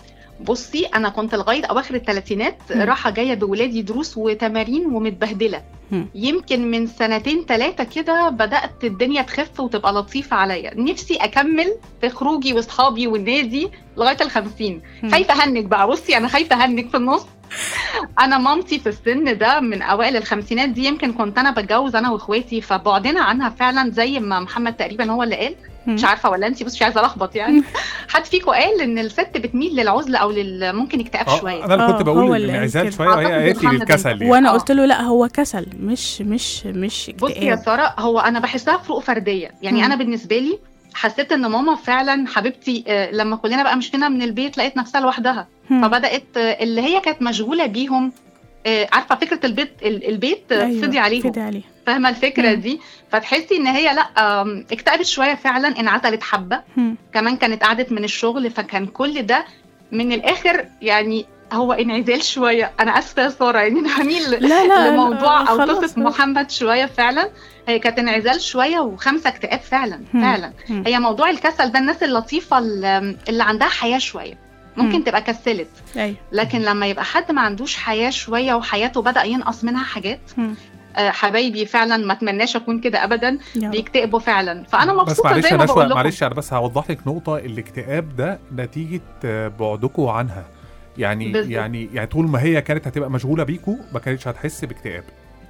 بصي انا كنت لغايه اواخر الثلاثينات مم. رايحه جايه بولادي دروس وتمارين ومتبهدله مم. يمكن من سنتين ثلاثه كده بدات الدنيا تخف وتبقى لطيفه عليا نفسي اكمل في خروجي واصحابي والنادي لغايه الخمسين مم. خايفه اهنج بقى بصي انا خايفه اهنج في النص انا مامتي في السن ده من اوائل الخمسينات دي يمكن كنت انا بتجوز انا واخواتي فبعدنا عنها فعلا زي ما محمد تقريبا هو اللي قال مش عارفه ولا انت بس مش عايزه الخبط يعني حد فيكم قال ان الست بتميل للعزله او لل ممكن اكتئاب آه، شويه انا اللي آه، كنت هو بقول اللي قال الانعزال كده. شويه وهي أعتقد قالت لي محمد للكسل أنت. يعني. وانا آه. قلت له لا هو كسل مش مش مش بصي يا اكتئاب ساره هو انا بحسها فروق فرديه يعني مم. انا بالنسبه لي حسيت ان ماما فعلا حبيبتي آه، لما كلنا بقى مشينا من البيت لقيت نفسها لوحدها مم. فبدات آه، اللي هي كانت مشغوله بيهم آه، عارفه فكره البيت ال- البيت آه، أيوة، فضي عليهم فدي عليه فاهمه الفكره مم. دي فتحسي ان هي لا آم، اكتئبت شويه فعلا انعزلت حبه مم. كمان كانت قعدت من الشغل فكان كل ده من الاخر يعني هو انعزال شويه انا اسفه يا ساره يعني انا هميل لا لا لموضوع لا، او خلاص. قصه محمد شويه فعلا هي كانت انعزال شويه وخمسه اكتئاب فعلا مم. فعلا مم. هي موضوع الكسل ده الناس اللطيفه اللي اللي عندها حياه شويه ممكن مم. تبقى كسلت ايوه لكن لما يبقى حد ما عندوش حياه شويه وحياته بدا ينقص منها حاجات مم. آه، حبايبي فعلا ما اتمناش اكون كده ابدا يا رب. بيكتئبوا فعلا فانا بس مبسوطه معلش زي يا ما نشوى بقول لكم معلش انا بس هوضح لك نقطه الاكتئاب ده نتيجه آه، بعدكم عنها يعني بالظبط. يعني يعني طول ما هي كانت هتبقى مشغوله بيكوا ما كانتش هتحس باكتئاب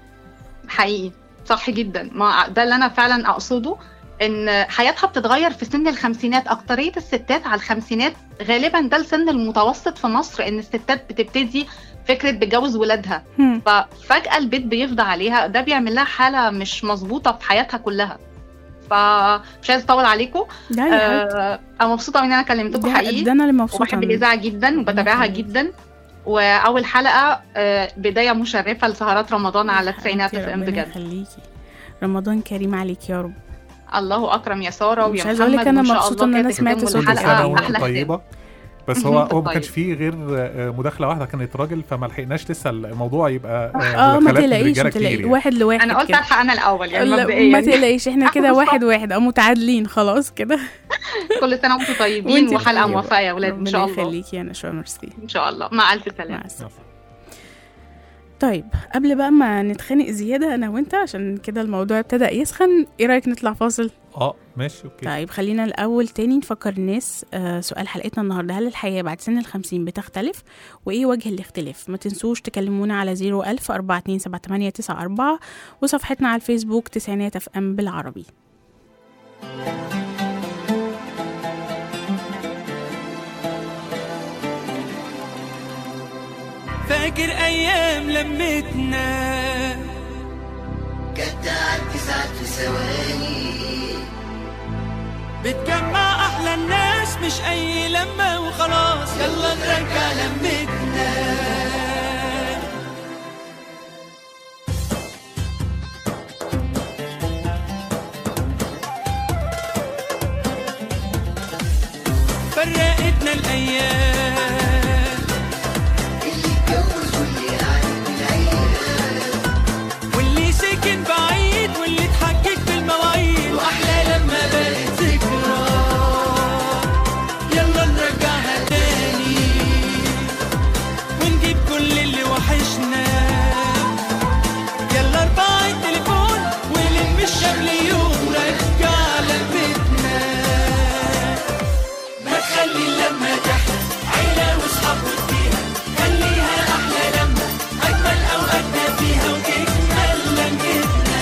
حقيقي صح جدا ما ده اللي انا فعلا اقصده ان حياتها بتتغير في سن الخمسينات اكتريه الستات على الخمسينات غالبا ده السن المتوسط في مصر ان الستات بتبتدي فكره بتجوز ولادها مم. ففجاه البيت بيفضى عليها ده بيعمل لها حاله مش مظبوطه في حياتها كلها فمش عايزه اطول عليكم لا يا حبيبتي. آه، انا مبسوطه ان انا كلمتكم ده, حقيقي ده انا اللي مبسوطه وبحب منه. الاذاعه جدا وبتابعها يخليك. جدا واول حلقه آه، بدايه مشرفه لسهرات رمضان على التسعينات اف حبيبتي، ام ربنا بجد يخليكي رمضان كريم عليك يا رب الله اكرم يا ساره مش ويا عايزة أقولك محمد أنا وإن شاء مبسوطة الله إن أنا كده سمعت تقدموا صوتك. كل الحلقة سنه وانت احلى طيبه بس هو وأنت هو ما كانش طيب. فيه غير آه، مداخله واحده كانت راجل فما لحقناش لسه الموضوع يبقى اه ما مداخلات من تقلقيش رجالة ما كتير تقلقيش يعني. واحد لواحد انا قلت كده. الحق انا الاول يعني لا، ما مبدئيا تقلقيش احنا كده أخد واحد الصف. واحد او متعادلين خلاص كده كل سنه وانتم طيبين وانتي وحلقه طيبة. موفقه يا اولاد ان شاء ربنا الله يخليكي يا نشوى ميرسي ان شاء الله مع الف سلامه مع السلامه طيب قبل بقى ما نتخانق زيادة أنا وأنت عشان كده الموضوع ابتدى يسخن إيه رأيك نطلع فاصل؟ اه ماشي اوكي طيب خلينا الأول تاني نفكر الناس آه سؤال حلقتنا النهاردة هل الحياة بعد سن الخمسين بتختلف؟ وإيه وجه الاختلاف؟ ما تنسوش تكلمونا على زيرو ألف أربعة اتنين سبعة تمانية تسعة أربعة وصفحتنا على الفيسبوك تسعينات اف ام بالعربي فاكر ايام لمتنا كانت تعدي ساعات في ثواني بتجمع احلى الناس مش اي لمه وخلاص يلا نرجع لمتنا فرقتنا الايام اللي اتجوز واللي قاعد بالعيال واللي سكن بعيد واللي اتحكك بالمواعيد واحلى لما بقت ذكرى يلا نرجعها تاني ونجيب كل اللي وحشنا يلا ارفع التليفون ولم الشمل يوم رجع لمتنا ما تخلي اللمة تحلى عيلة واصحاب واديها خليها أحلى لمة أجمل أوقاتنا فيها وتكمل لمتنا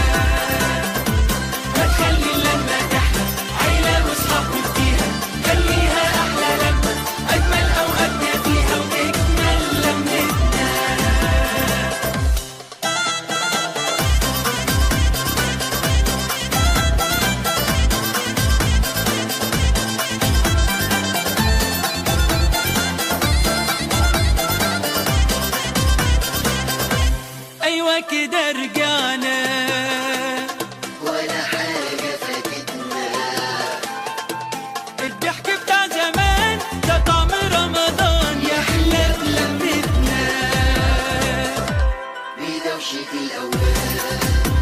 ما تخلي اللمة تحلى عيلة واصحاب واديها خليها أحلى لمة أجمل أوقاتنا فيها وتكمل لمتنا أيوة كده رجعنا ولا حاجة فاتتنا الضحك بتاع زمان ده طعم رمضان يا حلى بلمتنا بدوشة الأولاد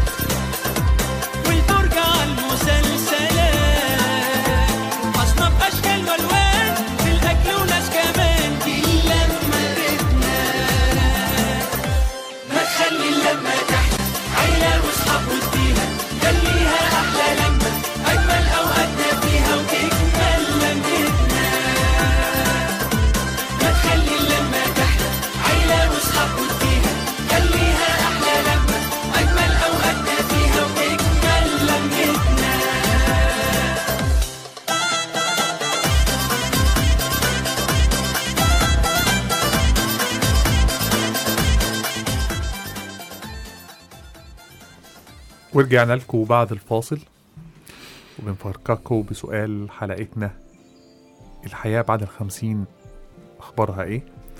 والفرجة على المسلسلات أصناف أشكال وألوان في الأكل وناس كمان دي اللمة بيتنا ما تخلي اللمة تحت عيلة وأصحاب وديها خليها أحلى لمة أجمل أوقاتنا فيها وتكمل لمتنا ما تخلي اللمة تحت عيلة وأصحاب وديها خليها أحلى لمة أجمل أوقاتنا فيها وتكمل لمتنا ورجعنا لكم بعد الفاصل وبنفكركم بسؤال حلقتنا الحياة بعد الخمسين أخبارها إيه؟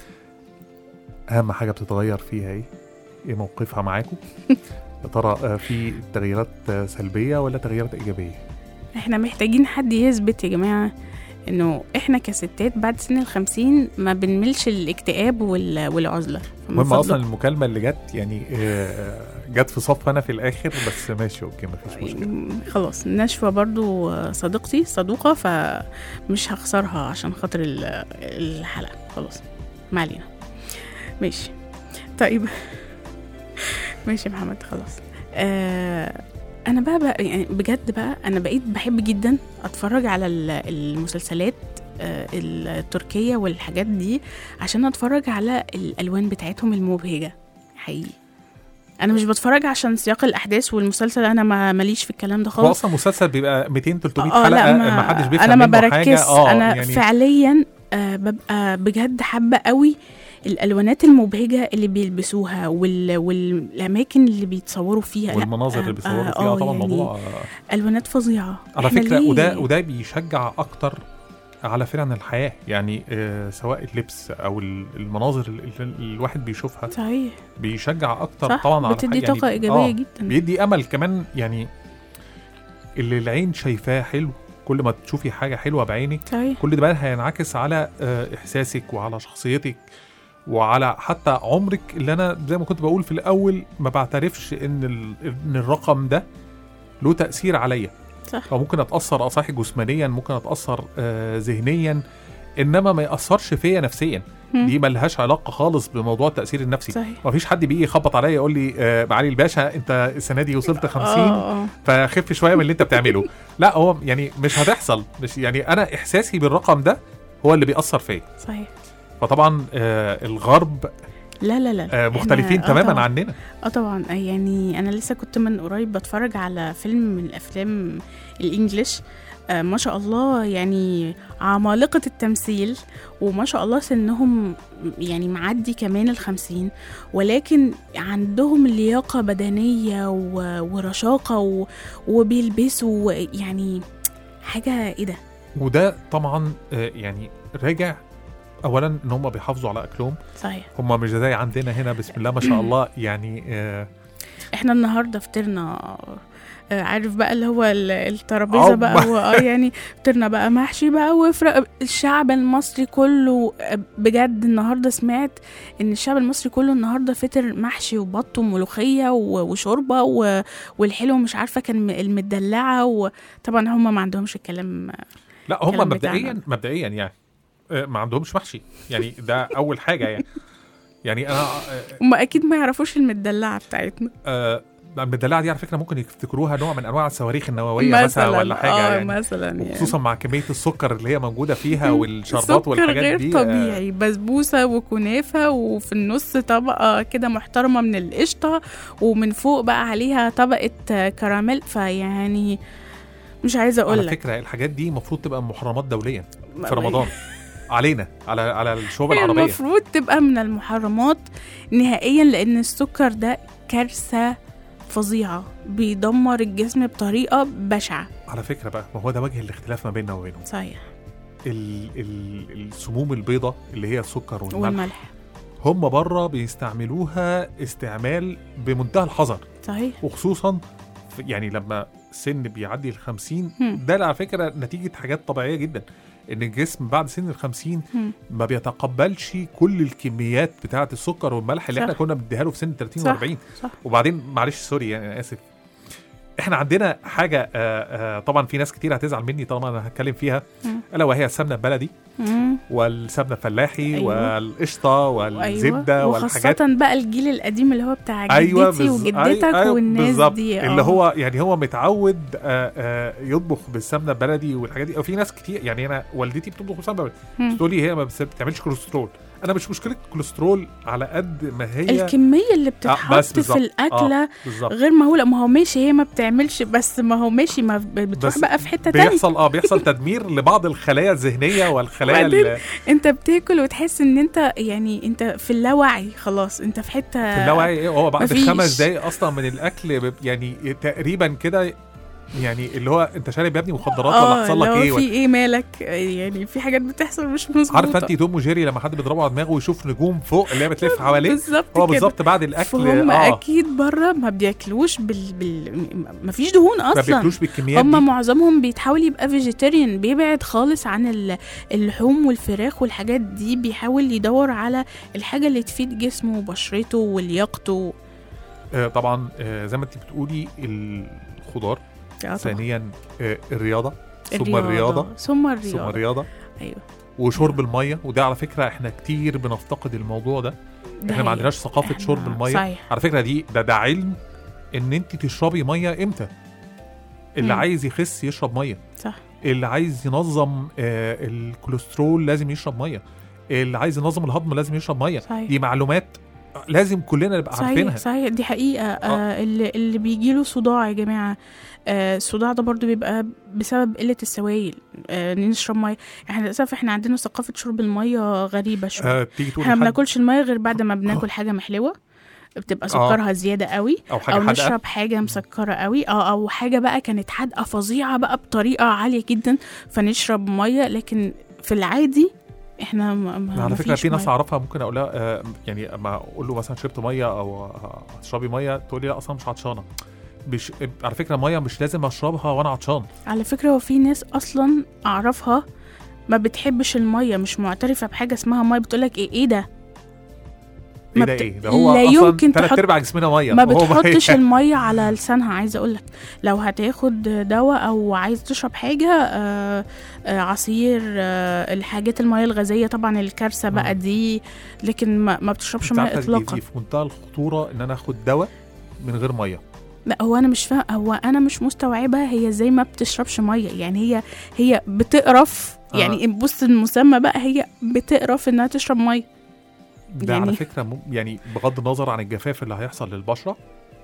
أهم حاجة بتتغير فيها إيه؟ إيه موقفها معاكم؟ يا ترى آه، في تغييرات آه، سلبية ولا تغييرات إيجابية؟ احنا محتاجين حد يثبت يا جماعة انه احنا كستات بعد سن الخمسين ما بنملش الاكتئاب وال- والعزلة فمن المهم أصلا فضلك- المكالمة اللي جت يعني آه، جت في صف أنا في الآخر بس ماشي أوكي مفيش مشكلة م- خلاص نشوى برضو صديقتي صدوقة فمش هخسرها عشان خاطر ال- الحلقة خلاص ما علينا ماشي طيب ماشي يا محمد خلاص آه انا بقى, بقى يعني بجد بقى انا بقيت بحب جدا اتفرج على ال- المسلسلات آه، التركية والحاجات دي عشان اتفرج على الالوان بتاعتهم المبهجة حقيقي انا مش بتفرج عشان سياق الاحداث والمسلسل انا ما ماليش في الكلام ده هو خالص أصلا مسلسل بيبقى 200 300 اه حلقة لا ما, ما حدش بيفهم انا ما منه بركز حاجة اه انا يعني فعليا آه ببقى بجد حابه قوي الالوانات المبهجه اللي بيلبسوها وال... والاماكن اللي بيتصوروا فيها لا، والمناظر اللي آه، بيصوروا آه، فيها آه، طبعا يعني موضوع آه، الوانات فظيعه على إحنا فكره ليه؟ وده وده بيشجع اكتر على فعلا الحياه يعني آه سواء اللبس او ال- المناظر اللي اللي الواحد بيشوفها صحيح بيشجع اكتر صح طبعا على بتدي الحياة. طاقه يعني ايجابيه آه جدا بيدي امل كمان يعني اللي العين شايفاه حلو كل ما تشوفي حاجه حلوه بعينك صحيح كل ده بقى هينعكس على آه، احساسك وعلى شخصيتك وعلى حتى عمرك اللي انا زي ما كنت بقول في الاول ما بعترفش ان ال- ان الرقم ده له تاثير عليا صح او ممكن اتاثر صحي جسمانيا ممكن اتاثر آه، ذهنيا انما ما ياثرش فيا نفسيا مم. دي ملهاش علاقه خالص بموضوع التاثير النفسي صحيح ما فيش حد بيجي يخبط عليا يقول لي آه معالي الباشا انت السنه دي وصلت 50 اه اه فخف شويه من اللي انت بتعمله لا هو يعني مش هتحصل مش يعني انا احساسي بالرقم ده هو اللي بيأثر فيا صحيح فطبعا آه الغرب لا لا لا آه مختلفين أنا- آه تماما طبعاً. عننا اه طبعا آه يعني انا لسه كنت من قريب بتفرج على فيلم من الافلام الانجليش آه ما شاء الله يعني عمالقة التمثيل وما شاء الله سنهم يعني معدي كمان الخمسين ولكن عندهم لياقة بدنية و- ورشاقة و- وبيلبسوا يعني حاجة ايه ده وده طبعا آه يعني راجع اولا ان هم بيحافظوا على اكلهم صحيح هم مش زي عندنا هنا بسم الله ما شاء الله يعني آه احنا النهارده فطرنا آه، عارف بقى اللي هو ال- الترابيزه آه، بقى ما- هو اه يعني فطرنا بقى محشي بقى وفرق الشعب المصري كله آه، بجد النهارده سمعت ان الشعب المصري كله النهارده فطر محشي وبط وملوخيه و- وشوربه و- والحلو مش عارفه كان م- المدلعه وطبعا هم ما عندهمش الكلام لا هم الكلام مبدئيا بتاعنا. مبدئيا يعني آه ما عندهمش محشي يعني ده اول حاجه يعني يعني انا آه، هم اكيد ما يعرفوش المدلعه بتاعتنا آه المدلعه دي على فكره ممكن يفتكروها نوع من انواع الصواريخ النوويه مثلا, مثلا ولا حاجه اه يعني مثلا يعني وخصوصا مع كميه السكر اللي هي موجوده فيها والشربات سكر والحاجات غير دي آه، طبيعي بسبوسة وكنافة وفي النص طبقة كده محترمة من القشطة ومن فوق بقى عليها طبقة آه، كراميل فيعني مش عايزة أقول على لك فكره الحاجات دي المفروض تبقى محرمات دوليا ما- في رمضان علينا على على الشعوب هي العربيه المفروض تبقى من المحرمات نهائيا لأن السكر ده كارثة فظيعة بيدمر الجسم بطريقة بشعة على فكره بقى ما هو ده وجه الاختلاف ما بيننا وبينهم صحيح ال ال السموم البيضاء اللي هي السكر والملح, والملح هم بره بيستعملوها استعمال بمنتهى الحذر صحيح وخصوصا في يعني لما سن بيعدي ال 50 هم. ده على فكره نتيجه حاجات طبيعيه جدا ان الجسم بعد سن ال 50 هم. ما بيتقبلش كل الكميات بتاعه السكر والملح اللي صح. احنا كنا بنديها له في سن 30 صح و40 صح وبعدين معلش سوري يعني انا اسف احنا عندنا حاجه آه آه طبعا في ناس كتير هتزعل مني طالما انا هتكلم فيها مم. الا وهي السمنه البلدي مم. والسمنه الفلاحي أيوة. والقشطه والزبده أيوة. والحاجات وخاصة بقى الجيل القديم اللي هو بتاع جدتي ايوه بز- وجدتك أي- أيوة والناس بالظبط. دي اللي آه. هو يعني هو متعود آه آه يطبخ بالسمنه البلدي والحاجات دي وفي ناس كتير يعني انا والدتي بتطبخ بالسمنه البلدي مم. بتقول لي هي ما بس- بتعملش كوليسترول انا مش مشكله كوليسترول على قد ما هي الكمية اللي بتتحط بس في بالظبط. الأكلة آه بالظبط غير مهولة ما هو ماشي هي ما بتعملش بس ما هو ماشي ما ب- بتروح بس بقى في حتة تانية بيحصل اه بيحصل تدمير لبعض الخلايا الذهنيه والخلايا وبعدين ال- انت بتاكل وتحس ان انت يعني انت في اللاوعي خلاص انت في حتة في اللاوعي إيه، هو بعد مفيش. خمس دقايق اصلا من الاكل بيب- يعني تقريبا كده يعني اللي هو انت شارب يا ابني مخدرات ولا اه حصل لك اللي هو ايه في ايه مالك يعني في حاجات بتحصل مش مظبوطة عارفه انت توم وجيري لما حد بيضربه على دماغه ويشوف نجوم فوق اللي هي بتلف حواليه بالظبط هو كده بالظبط بعد الاكل فهم اه اكيد بره ما بياكلوش بال, بال... ما فيش دهون ما اصلا بياكلوش بالكميات هم دي معظمهم بيتحاول يبقى فيجيتيريان بيبعد خالص عن ال- اللحوم والفراخ والحاجات دي بيحاول يدور على الحاجة اللي تفيد جسمه وبشرته ولياقته آه طبعا آه زي ما انت بتقولي الخضار آه طبعاً. ثانيا آه الرياضه ثم الرياضه ثم ثم الرياضة الرياضه ايوه وشرب الميه وده على فكره احنا كتير بنفتقد الموضوع ده ده احنا ما حقيقي. عندناش ثقافه إحنا- شرب الميه صحيح على فكره دي ده ده علم ان انت تشربي ميه امتى اللي مم. عايز يخس يشرب ميه صح اللي عايز ينظم آه الكوليسترول لازم يشرب ميه اللي عايز ينظم الهضم لازم يشرب ميه صحيح. دي معلومات لازم كلنا نبقى صحيح عارفينها صحيح دي حقيقة آه اللي, اللي بيجيله صداع يا جماعة آه الصداع ده برضو بيبقى بسبب قلة السوائل آه نشرب مية احنا للأسف احنا عندنا ثقافة شرب المية غريبة شوية آه تيجي تقول احنا ما لحد بناكلش المية غير بعد ما بناكل حاجة محلوة بتبقى سكرها زيادة قوي او حاجه او حادقه نشرب حاجه مسكره قوي اه او حاجه بقى كانت حادقه فظيعه بقى بطريقه عاليه جدا فنشرب ميه لكن في العادي احنا ما ما على فكره مفيش في ناس مية. اعرفها ممكن اقول لها آه يعني اما اقول له مثلا شربت ميه او آه، هتشربي ميه تقول لي لا اصلا مش عطشانه مش على فكره ميه مش لازم اشربها وانا عطشان على فكره هو في ناس اصلا اعرفها ما بتحبش الميه مش معترفه بحاجه اسمها ميه بتقولك ايه ايه ده ايه ما ده بت- ايه ده هو لا اصلا يمكن ثلاث تحط- ارباع جسمنا ميه ما هو بتحطش الميه على لسانها عايزه اقولك لو هتاخد دواء او عايز تشرب حاجه آه آه عصير آه الحاجات الميه الغازيه طبعا الكارثه بقى دي لكن ما, ما بتشربش انت ميه عارفة دي- اطلاقا دي في منتهى الخطوره ان انا اخد دواء من غير ميه لا هو انا مش فاهم هو انا مش مستوعبه هي ازاي ما بتشربش ميه يعني هي هي بتقرف آه. يعني بص المسمى بقى هي بتقرف انها تشرب ميه ده يعني على يعني فكره مم- يعني بغض النظر عن الجفاف اللي هيحصل للبشره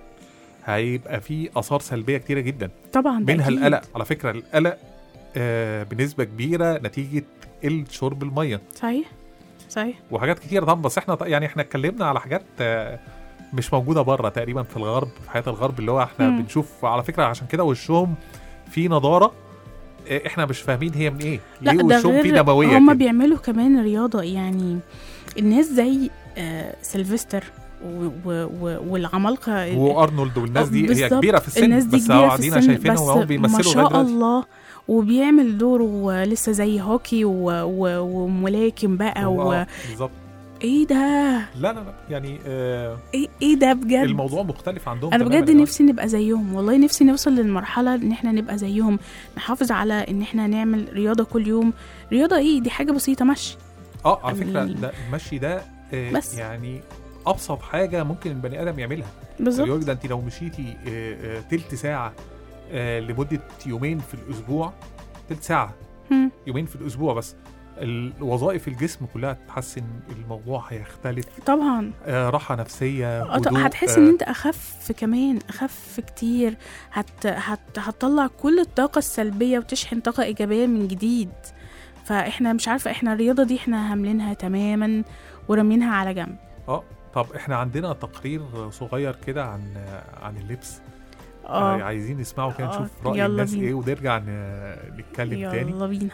هيبقى فيه اثار سلبيه كتيره جدا طبعا ده منها أكيد. القلق على فكره القلق آه بنسبه كبيره نتيجه قله شرب الميه صحيح صحيح وحاجات كتيره طبعا بس احنا ط- يعني احنا اتكلمنا على حاجات آه مش موجوده بره تقريبا في الغرب في حياه الغرب اللي هو احنا مم. بنشوف على فكره عشان كده وشهم في نضاره آه احنا مش فاهمين هي من ايه لا ليه ده وشهم في غير دمويه هما كده بيعملوا كمان رياضة يعني الناس زي آه سيلفستر و و و والعمالقة ال- وارنولد والناس دي هي بالظبط. كبيره في السن الناس دي بس كبيرة هو في قاعدين السن، شايفينهم بس وهم ما بيمثلوا لغايه شاء دلوقتي الله وبيعمل دوره لسه زي هوكي و... و... وملاكم بقى هو- و... آه، بالظبط ايه ده لا لا لا يعني آه ايه ايه ده بجد الموضوع مختلف عندهم انا تماماً بجد يا جماعة. نفسي نبقى زيهم والله نفسي نوصل للمرحله ان احنا نبقى زيهم نحافظ على ان احنا نعمل رياضه كل يوم رياضه ايه دي حاجه بسيطه مشي اه على فكره ال- ده المشي ده آه بس. يعني ابسط حاجه ممكن البني ادم يعملها بالظبط اليوم ده انت لو مشيتي آه آه تلت ساعه آه لمده يومين في الاسبوع تلت ساعه مم. يومين في الاسبوع بس الوظائف الجسم كلها تتحسن الموضوع هيختلف طبعا آه راحه نفسيه آه، طب هدوء، هتحس آه، ان انت اخف كمان اخف كتير هت... هت... هتطلع كل الطاقه السلبيه وتشحن طاقه ايجابيه من جديد فاحنا مش عارفه احنا الرياضه دي احنا هاملينها تماما ورامينها على جنب اه طب احنا عندنا تقرير صغير كده عن عن اللبس آه اه عايزين نسمعه كده آه، نشوف رأي يلا الناس بينا. ايه ونرجع ن- نتكلم تاني يلا بينا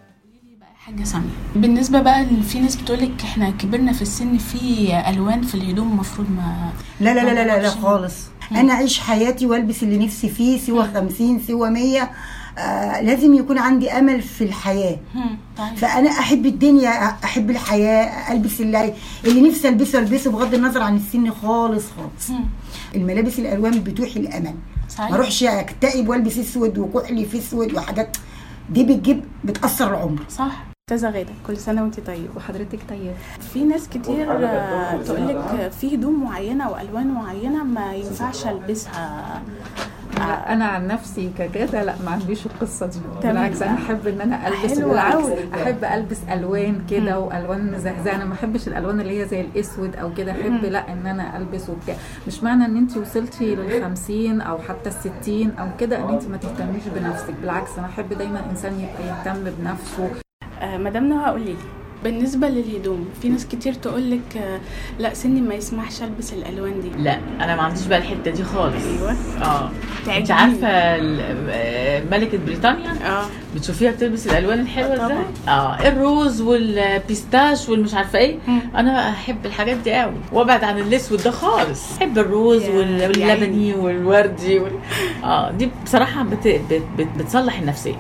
حاجة سامية بالنسبة بقى ان في ناس بتقولك احنا كبرنا في السن في الوان في الهدوم المفروض ما لا لا لا لا, لا, لا معرفش. خالص انا اعيش حياتي والبس اللي نفسي فيه سوى 50 سوى 100 آه لازم يكون عندي امل في الحياه هم، طيب فانا احب الدنيا احب الحياه البس اللي اللي نفسي البسه البسه بغض النظر عن السن خالص خالص هم، الملابس الالوان بتوحي الامل ما صحيح اروحش اكتئب والبس اسود وكحلي في اسود وحاجات دي بتجيب بتاثر العمر صح استاذه غاده كل سنه وانت طيبه وحضرتك طيب في ناس كتير تقول لك في هدوم معينه والوان معينه ما ينفعش البسها انا عن نفسي كجاده لا ما عنديش القصه دي تمام. بالعكس انا احب ان انا البس حلو بالعكس أوي. احب البس الوان كده والوان مزهزهه انا ما بحبش الالوان اللي هي زي الاسود او كده احب لا ان انا البس وبتاع مش معنى ان انت وصلتي لل 50 او حتى ال 60 او كده ان انت ما تهتميش بنفسك بالعكس انا احب دايما الانسان يبقى يهتم بنفسه آه، مدام نهى قولي لي بالنسبه للهدوم في ناس كتير تقول لك لا سني ما يسمحش البس الالوان دي لا انا ما عنديش بقى الحته دي خالص ايوه اه انت تعجبيني. عارفه ال- آه، ملكه بريطانيا اه بتشوفيها بتلبس الالوان الحلوه طبعاً. ازاي اه الروز والبيستاش والمش عارفه ايه مم. انا احب الحاجات دي قوي وابعد عن الاسود ده خالص احب الروز يا- وال- يا واللبني والوردي وال... اه دي بصراحه بت... بت... بت... بتصلح النفسيه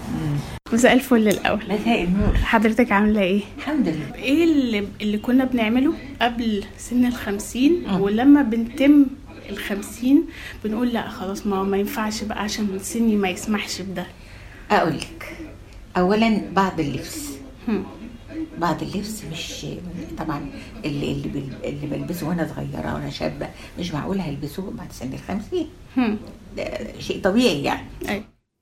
مساء الفل الاول مساء النور حضرتك عامله ايه الحمد لله ايه اللي, اللي كنا بنعمله قبل سن الخمسين ولما بنتم الخمسين بنقول لا خلاص ما ما ينفعش بقى عشان سني ما يسمحش بده اقول لك اولا بعض اللبس هم. بعض اللبس مش طبعا اللي اللي, بال- اللي بلبسه وانا صغيره وانا شابه مش معقول هلبسه بعد سن الخمسين هم. ده شيء طبيعي يعني أي.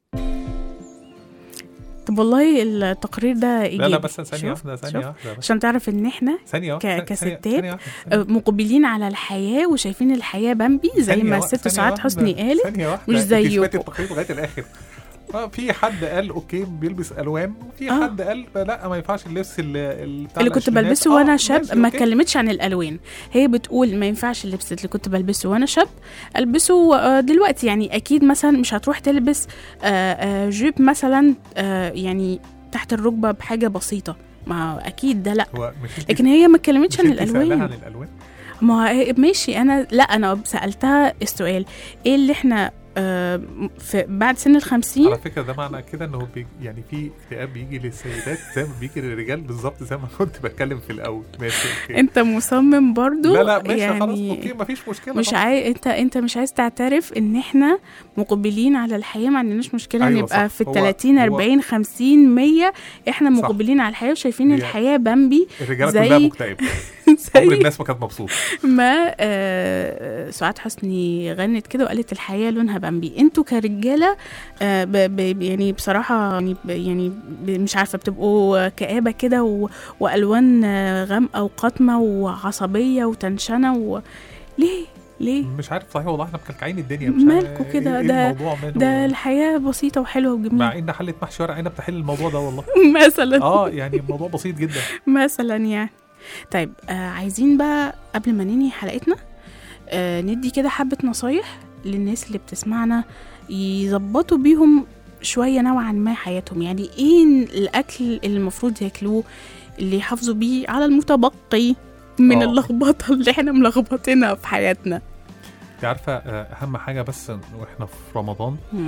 طب والله التقرير ده ايجابي لا لا بس ثانيه شوف، واحده شوف. ثانيه واحده بس عشان تعرف ان احنا ثانيه واحده ك- ثانية- كستات ثانية واحدة، ثانية آه، مقبلين على الحياه وشايفين الحياه بامبي زي ثانية ما وا- الست ثانية سعاد واحدة، حسني قالت ثانية واحدة مش انت سمعتي زيكم. التقرير لغايه الاخر آه، في حد قال اوكي بيلبس الوان وفي آه. حد قال لا ما ينفعش اللبس اللي, اللي بتاع اللي كنت العشرينات. بلبسه آه، وانا شاب ماشي، ما أوكي. اتكلمتش عن الالوان هي بتقول ما ينفعش اللبس اللي كنت بلبسه وانا شاب البسه آه، دلوقتي يعني اكيد مثلا مش هتروح تلبس آه، آه، جيب مثلا آه، يعني تحت الركبه بحاجه بسيطه ما اكيد ده لا هو مش انت- لكن هي ما اتكلمتش مش عن انت سألها الالوان عن الالوان ما هي- ماشي انا لا انا سالتها السؤال ايه اللي احنا آه، في بعد سن الخمسين على فكره ده معنى كده انه بي يعني في اكتئاب بيجي للسيدات زي ما بيجي للرجال بالظبط زي ما كنت بتكلم في الاول ماشي اوكي انت مصمم برضو لا لا ماشي يعني خلاص اوكي مفيش مشكله مش طبعاً. عايز انت انت مش عايز تعترف ان احنا مقبلين على الحياه ما عندناش مشكله أيوة نبقى صح. في هو- ال 30 هو- 40 50 100 احنا صح. مقبلين على الحياه وشايفين هي- الحياه بامبي الرجاله زي- كلها مكتئبه عمر زي الناس ما كانت مبسوطه ما آه، سعاد حسني غنت كده وقالت الحياه لونها بامبي انتوا كرجاله آه، ب ب يعني بصراحه يعني ب يعني ب مش عارفه بتبقوا كآبه كده و- والوان آه، غامقه وقاتمه وعصبيه وتنشنه و... ليه ليه مش عارف صحيح والله احنا مكلكعين الدنيا مش مالكوا عارف كده إيه ده الموضوع ماله؟ ده الحياه بسيطه وحلوه وجميله مع ان حله محشي ورق عنب تحل الموضوع ده والله مثلا اه يعني الموضوع بسيط جدا مثلا يعني طيب آه عايزين بقى قبل ما ننهي حلقتنا آه ندي كده حبة نصايح للناس اللي بتسمعنا يظبطوا بيهم شوية نوعا ما حياتهم يعني ايه الأكل اللي المفروض ياكلوه اللي يحافظوا بيه على المتبقي من آه. اللخبطة اللي احنا ملخبطينها في حياتنا انت عارفه آه، اهم حاجه بس واحنا في رمضان مم.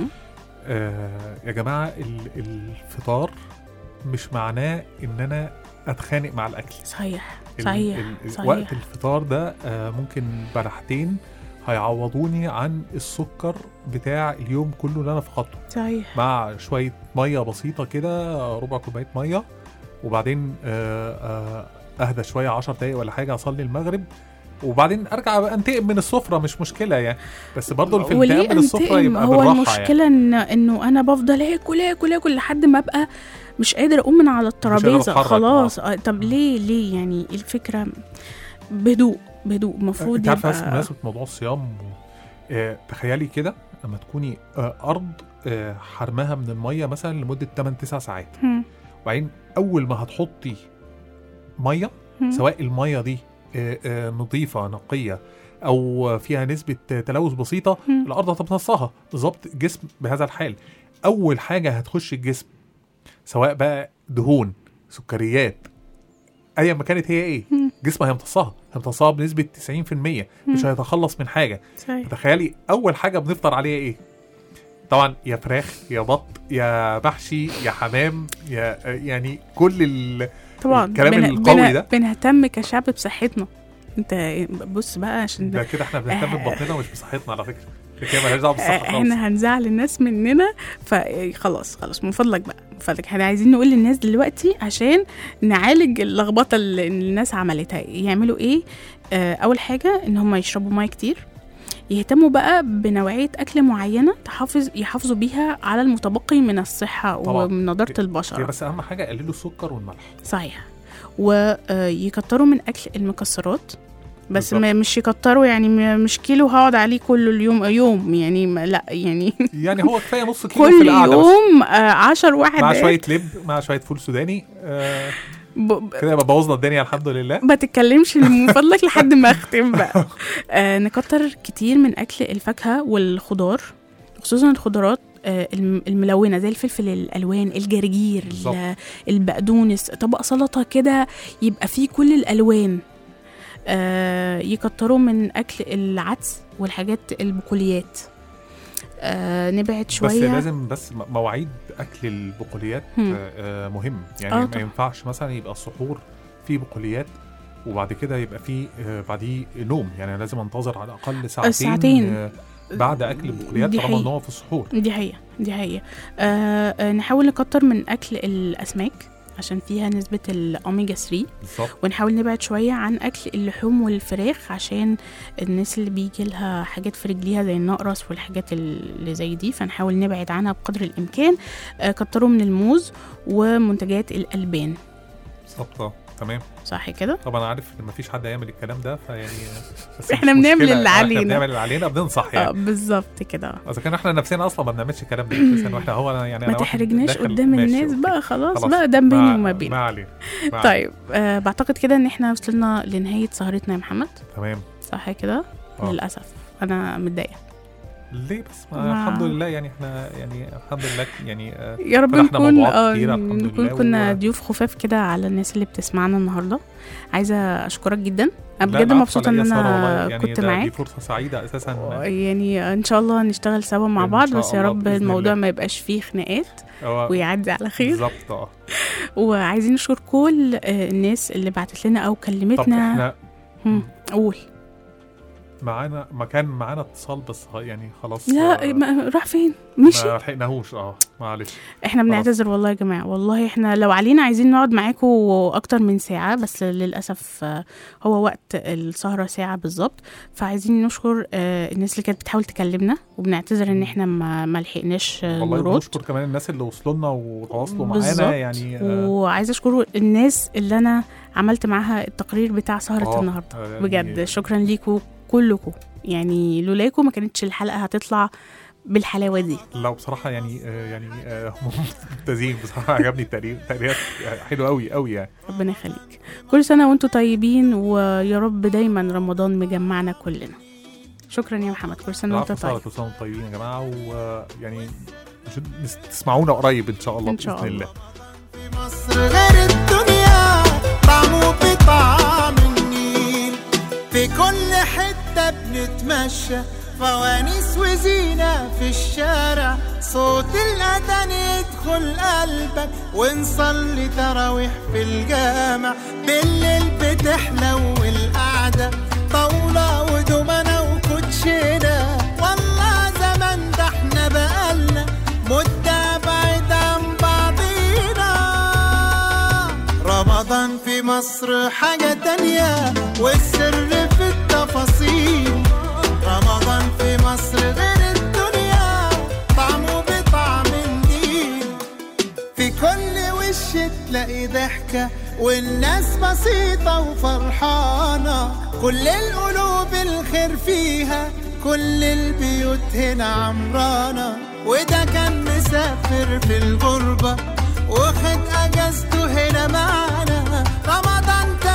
آه يا جماعه ال- الفطار مش معناه ان انا اتخانق مع الاكل صحيح ال- صحيح ال- صحيح وقت الفطار ده آه ممكن بلحتين هيعوضوني عن السكر بتاع اليوم كله اللي انا فقدته صحيح مع شويه ميه بسيطه كده ربع كوبايه ميه وبعدين آه آه اهدى شويه 10 دقايق ولا حاجه اصلي المغرب وبعدين ارجع بقى انتقم من السفره مش مشكله يعني بس برضه في وليه الانتقام من السفره انتقم يبقى هو بالراحه المشكله ان انه انا بفضل اكل اكل اكل لحد ما ابقى مش قادر اقوم من على الترابيزه أتحرك، خلاص آه، طب ليه ليه يعني الفكره بهدوء بهدوء المفروض انت عارفه بس يبقى بمناسبه موضوع الصيام آه تخيلي كده لما تكوني آه ارض آه حرمها من الميه مثلا لمده 8 9 ساعات هم، وبعدين اول ما هتحطي ميه هم. سواء الميه دي آه، آه، نظيفه نقيه او فيها نسبه تلوث بسيطه مم. الارض هتمتصها بالظبط الجسم بهذا الحال اول حاجه هتخش الجسم سواء بقى دهون سكريات ايا ما كانت هي ايه مم. جسم هيمتصها هيمتصها بنسبه 90% مش مم. هيتخلص من حاجه صحيح تخيلي اول حاجه بنفطر عليها ايه طبعا يا فراخ يا بط يا محشي يا حمام يا يعني كل ال... طبعا الكلام بن- القوي بن- ده بنهتم كشعب بصحتنا انت بص بقى عشان ده كده احنا بنهتم آه. ببطننا ومش بصحتنا على فكره ده كده مالهاش دعوه بالصحه آه، خالص احنا هنزعل الناس مننا فخلاص خلاص من فضلك بقى من فضلك احنا عايزين نقول للناس دلوقتي عشان نعالج اللخبطه اللي الناس عملتها يعملوا ايه آه اول حاجه ان هم يشربوا ميه كتير يهتموا بقى بنوعيه اكل معينه تحافظ يحافظوا بيها على المتبقي من الصحه طبعاً. ومن نضاره هي البشره بس اهم حاجه قللوا السكر والملح صحيح ويكتروا من اكل المكسرات بس بالظبط. ما مش يكتروا يعني م- مش كيلو هقعد عليه كل اليوم يوم يعني ما لا يعني يعني هو كفايه نص كيلو في كل القعده بس يوم آه، عشر واحد مع شويه لب مع شويه فول سوداني آه ب... ب... كده يبقى بوظنا الدنيا الحمد لله ما تتكلمش من فضلك لحد ما اختم بقى آه نكتر كتير من اكل الفاكهه والخضار خصوصا الخضروات آه، الم- الملونه زي الفلفل الالوان الجرجير بالظبط. ال- البقدونس طبق سلطه كده يبقى فيه كل الالوان آه يكتروا من اكل العدس والحاجات البقوليات آه نبعد بس شويه لازم بس م- مواعيد اكل البقوليات هم. آه آه، مهم يعني آه ما طبعا. ينفعش مثلا يبقى السحور فيه بقوليات وبعد كده يبقى فيه آه بعديه نوم يعني لازم انتظر على الاقل ساعتين, ساعتين. آه بعد اكل البقوليات دي طالما ان حقيقة. هو في السحور دي حقيقة دي حقيقة آه آه نحاول نكتر من أكل الأسماك عشان فيها نسبة الأوميجا 3 بالظبط ونحاول نبعد شوية عن أكل اللحوم والفراخ عشان الناس اللي بيجي لها حاجات في رجليها زي النقرس والحاجات اللي زي دي فنحاول نبعد عنها بقدر الإمكان آه كتروا من الموز ومنتجات الألبان بالظبط آه، تمام صح كده؟ طبعا عارف ان مفيش حد يعمل الكلام ده فيعني آه، بس إحنا مش بنعمل مشكلة. اللي آه، علينا. احنا بنعمل اللي علينا بننصح اه يعني بالظبط كده اذا كان احنا نفسنا اصلا ما بنعملش الكلام ده اساسا واحنا هو أنا يعني ما أنا واحد تحرجناش داخل- قدام ماشي، الناس أوكي. بقى خلاص, خلاص. بقى ده بيني ما- وما بينك ما علينا ما طيب آه بعتقد كده ان احنا وصلنا لنهاية سهرتنا يا محمد علينا. تمام صح كده آه. للأسف أنا متضايقة ليه بس ما ما- الحمد لله يعني احنا يعني الحمد لله يعني آه، يا رب فتحنا نكون موضوعات اه كتيرة الحمد نكون لله كنا و- ضيوف خفاف كده على الناس اللي بتسمعنا النهارده عايزه اشكرك جدا انا لا، بجد العفو مبسوطه على ان إيه يا سارة انا والله، يعني كنت ده- دي معاك فرصه سعيده اساسا يعني ان شاء الله نشتغل سوا مع إن بعض شاء بس يا الله رب بإذن الموضوع الله. ما يبقاش فيه خناقات هو- ويعدي على خير بالظبط اه وعايزين نشكر كل آه، الناس اللي بعتت لنا او طب كلمتنا احنا هم، قول معانا ما كان معانا اتصال بس خ- يعني خلاص لا آه، ما- راح فين مشي ما لحقناهوش اه معلش احنا خلاص. بنعتذر والله يا جماعه والله احنا لو علينا عايزين نقعد معاكم اكتر من ساعه بس للاسف آه، هو وقت السهره ساعه بالظبط فعايزين نشكر آه، الناس اللي كانت بتحاول تكلمنا وبنعتذر ان احنا ما ما لحقناش آه، والله نرد بنشكر كمان الناس اللي وصلوا لنا وتواصلوا بالظبط. معانا يعني آه، وعايزه اشكر الناس اللي انا عملت معاها التقرير بتاع سهره آه، النهارده آه، يعني- بجد شكرا ليكم كلكم يعني لولاكم ما كانتش الحلقه هتطلع بالحلاوه دي لا بصراحة يعني آه يعني آه هم ممتازين بصراحة عجبني التقرير تقريرات حلوة قوي قوي يعني ربنا يخليك كل سنة وانتم طيبين ويا رب دايما رمضان مجمعنا كلنا شكرا يا محمد كل سنة وانت العفو، طيب كل سنة وانتم طيبين يا جماعة ويعني مش- نس- تسمعونا قريب إن شاء الله إن شاء بإذن الله. الله مصر غير الدنيا طعمه بطعم النيل في كل حتة بنتمشى فوانيس وزينة في الشارع صوت الأذان يدخل قلبك ونصلي تراويح في الجامع بالليل بتحلو القعدة طاولة ودومنة وكوتشينة والله زمان ده احنا بقالنا مدة بعيد عن بعضينا رمضان في مصر حاجة تانية والسر في التفاصيل رمضان في مصر غير الدنيا طعمه بطعم النيل في كل وش تلاقي ضحكة والناس بسيطة وفرحانة كل القلوب الخير فيها كل البيوت هنا عمرانة وده كان مسافر في الغربة واخد اجازته هنا معانا رمضان